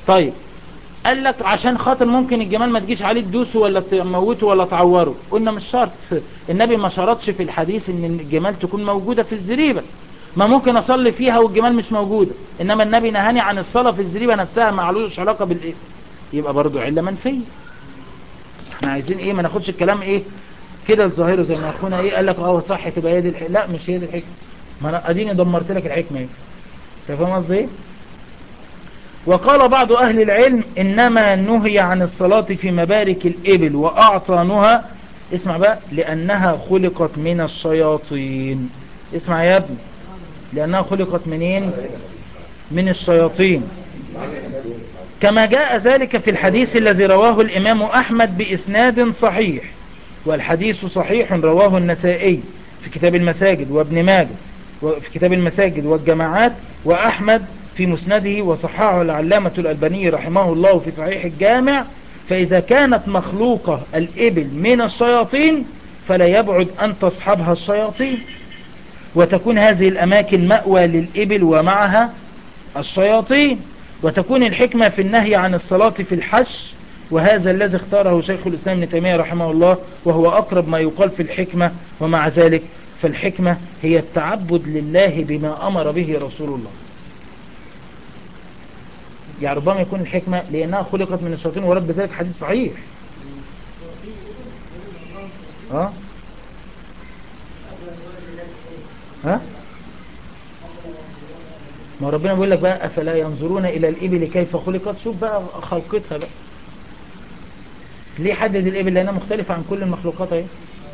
طيب قال لك عشان خاطر ممكن الجمال ما تجيش عليه تدوسه ولا تموته ولا تعوره قلنا مش شرط النبي ما شرطش في الحديث ان الجمال تكون موجودة في الزريبة ما ممكن اصلي فيها والجمال مش موجودة انما النبي نهاني عن الصلاة في الزريبة نفسها ما علوش علاقة بالايه يبقى برضو علة منفية احنا عايزين ايه ما ناخدش الكلام ايه كده الظاهره زي ما اخونا ايه قال لك اه صح تبقى هي دي الحكمة لا مش هي دي الحكمة ما انا اديني دمرت لك الحكمة ايه انت فاهم قصدي ايه وقال بعض أهل العلم إنما نهي عن الصلاة في مبارك الإبل وأعطانها اسمع بقى لأنها خلقت من الشياطين اسمع يا ابني لأنها خلقت منين من الشياطين كما جاء ذلك في الحديث الذي رواه الإمام أحمد بإسناد صحيح والحديث صحيح رواه النسائي في كتاب المساجد وابن ماجه وفي كتاب المساجد والجماعات وأحمد في مسنده وصححه العلامة الألباني رحمه الله في صحيح الجامع فإذا كانت مخلوقة الإبل من الشياطين فلا يبعد أن تصحبها الشياطين وتكون هذه الأماكن مأوى للإبل ومعها الشياطين وتكون الحكمة في النهي عن الصلاة في الحش وهذا الذي اختاره شيخ الإسلام ابن تيمية رحمه الله وهو أقرب ما يقال في الحكمة ومع ذلك فالحكمة هي التعبد لله بما أمر به رسول الله يعني ربما يكون الحكمة لأنها خلقت من الشياطين ورد بذلك حديث صحيح ها ها ما ربنا بيقول لك بقى أفلا ينظرون إلى الإبل كيف خلقت شوف بقى خلقتها بقى ليه حدد الإبل لأنها مختلفة عن كل المخلوقات اهي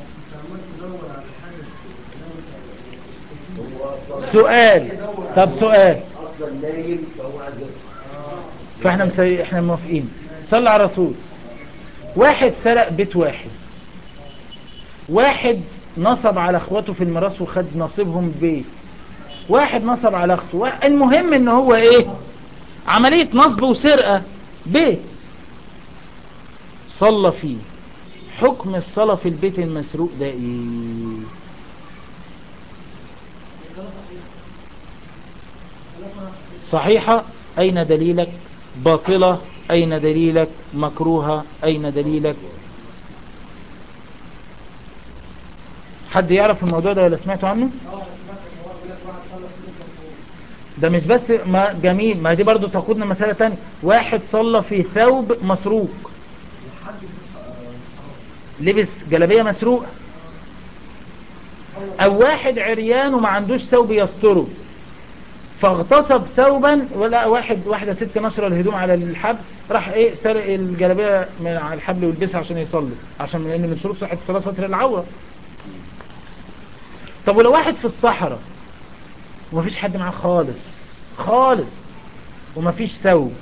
سؤال طب سؤال اصلا نايم فهو عايز يصحى فاحنا مسي... احنا موافقين صلى على الرسول واحد سرق بيت واحد واحد نصب على اخواته في الميراث وخد نصيبهم بيت واحد نصب على اخته وا- المهم ان هو ايه عملية نصب وسرقة بيت صلى فيه حكم الصلاة في البيت المسروق ده ايه صحيحة أين دليلك باطلة أين دليلك مكروهة أين دليلك حد يعرف الموضوع ده ولا سمعتوا عنه ده مش بس ما جميل ما دي برضو تقودنا مسألة تانية واحد صلى في ثوب مسروق لبس جلبية مسروقة او واحد عريان وما عندوش ثوب يستره فاغتصب ثوبا ولا واحد واحدة ست نشر الهدوم على الحبل راح ايه سرق الجلابية من على الحبل ويلبسها عشان يصلي عشان لان من شروط صحة الصلاة ستر العورة طب ولو واحد في الصحراء ومفيش حد معاه خالص خالص ومفيش ثوب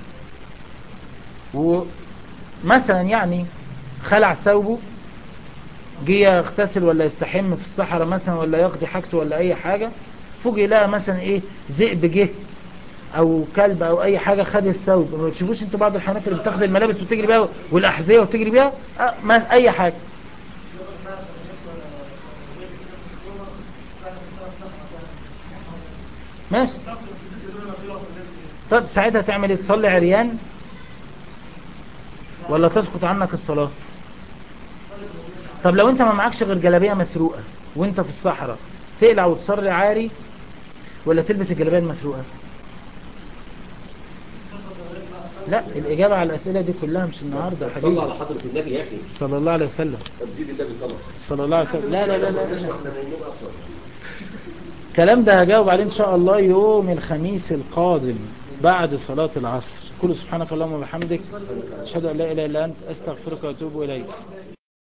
ومثلا يعني خلع ثوبه جه يغتسل ولا يستحم في الصحراء مثلا ولا يقضي حاجته ولا اي حاجة فوجئ لقى مثلا ايه ذئب جه او كلب او اي حاجة خد الثوب ما تشوفوش انتوا بعض الحيوانات اللي بتاخد الملابس وتجري بيها والاحذية وتجري بيها أه ما اي حاجة ماشي طب ساعتها تعمل ايه تصلي عريان ولا تسقط عنك الصلاة طب لو انت ما معكش غير جلابية مسروقة وانت في الصحراء تقلع وتصلي عاري ولا تلبس الجلابية المسروقة لا الإجابة على الأسئلة دي كلها مش النهاردة يا صلى حبيبي على حضرة النبي يا اخي صلى الله عليه وسلم طب زيد النبي صلى صلى الله عليه وسلم لا لا لا, لا, لا. احنا نايمين اصلا الكلام ده هجاوب عليه ان شاء الله يوم الخميس القادم بعد صلاة العصر كل سبحانك اللهم وبحمدك اشهد ان لا اله الا انت استغفرك واتوب اليك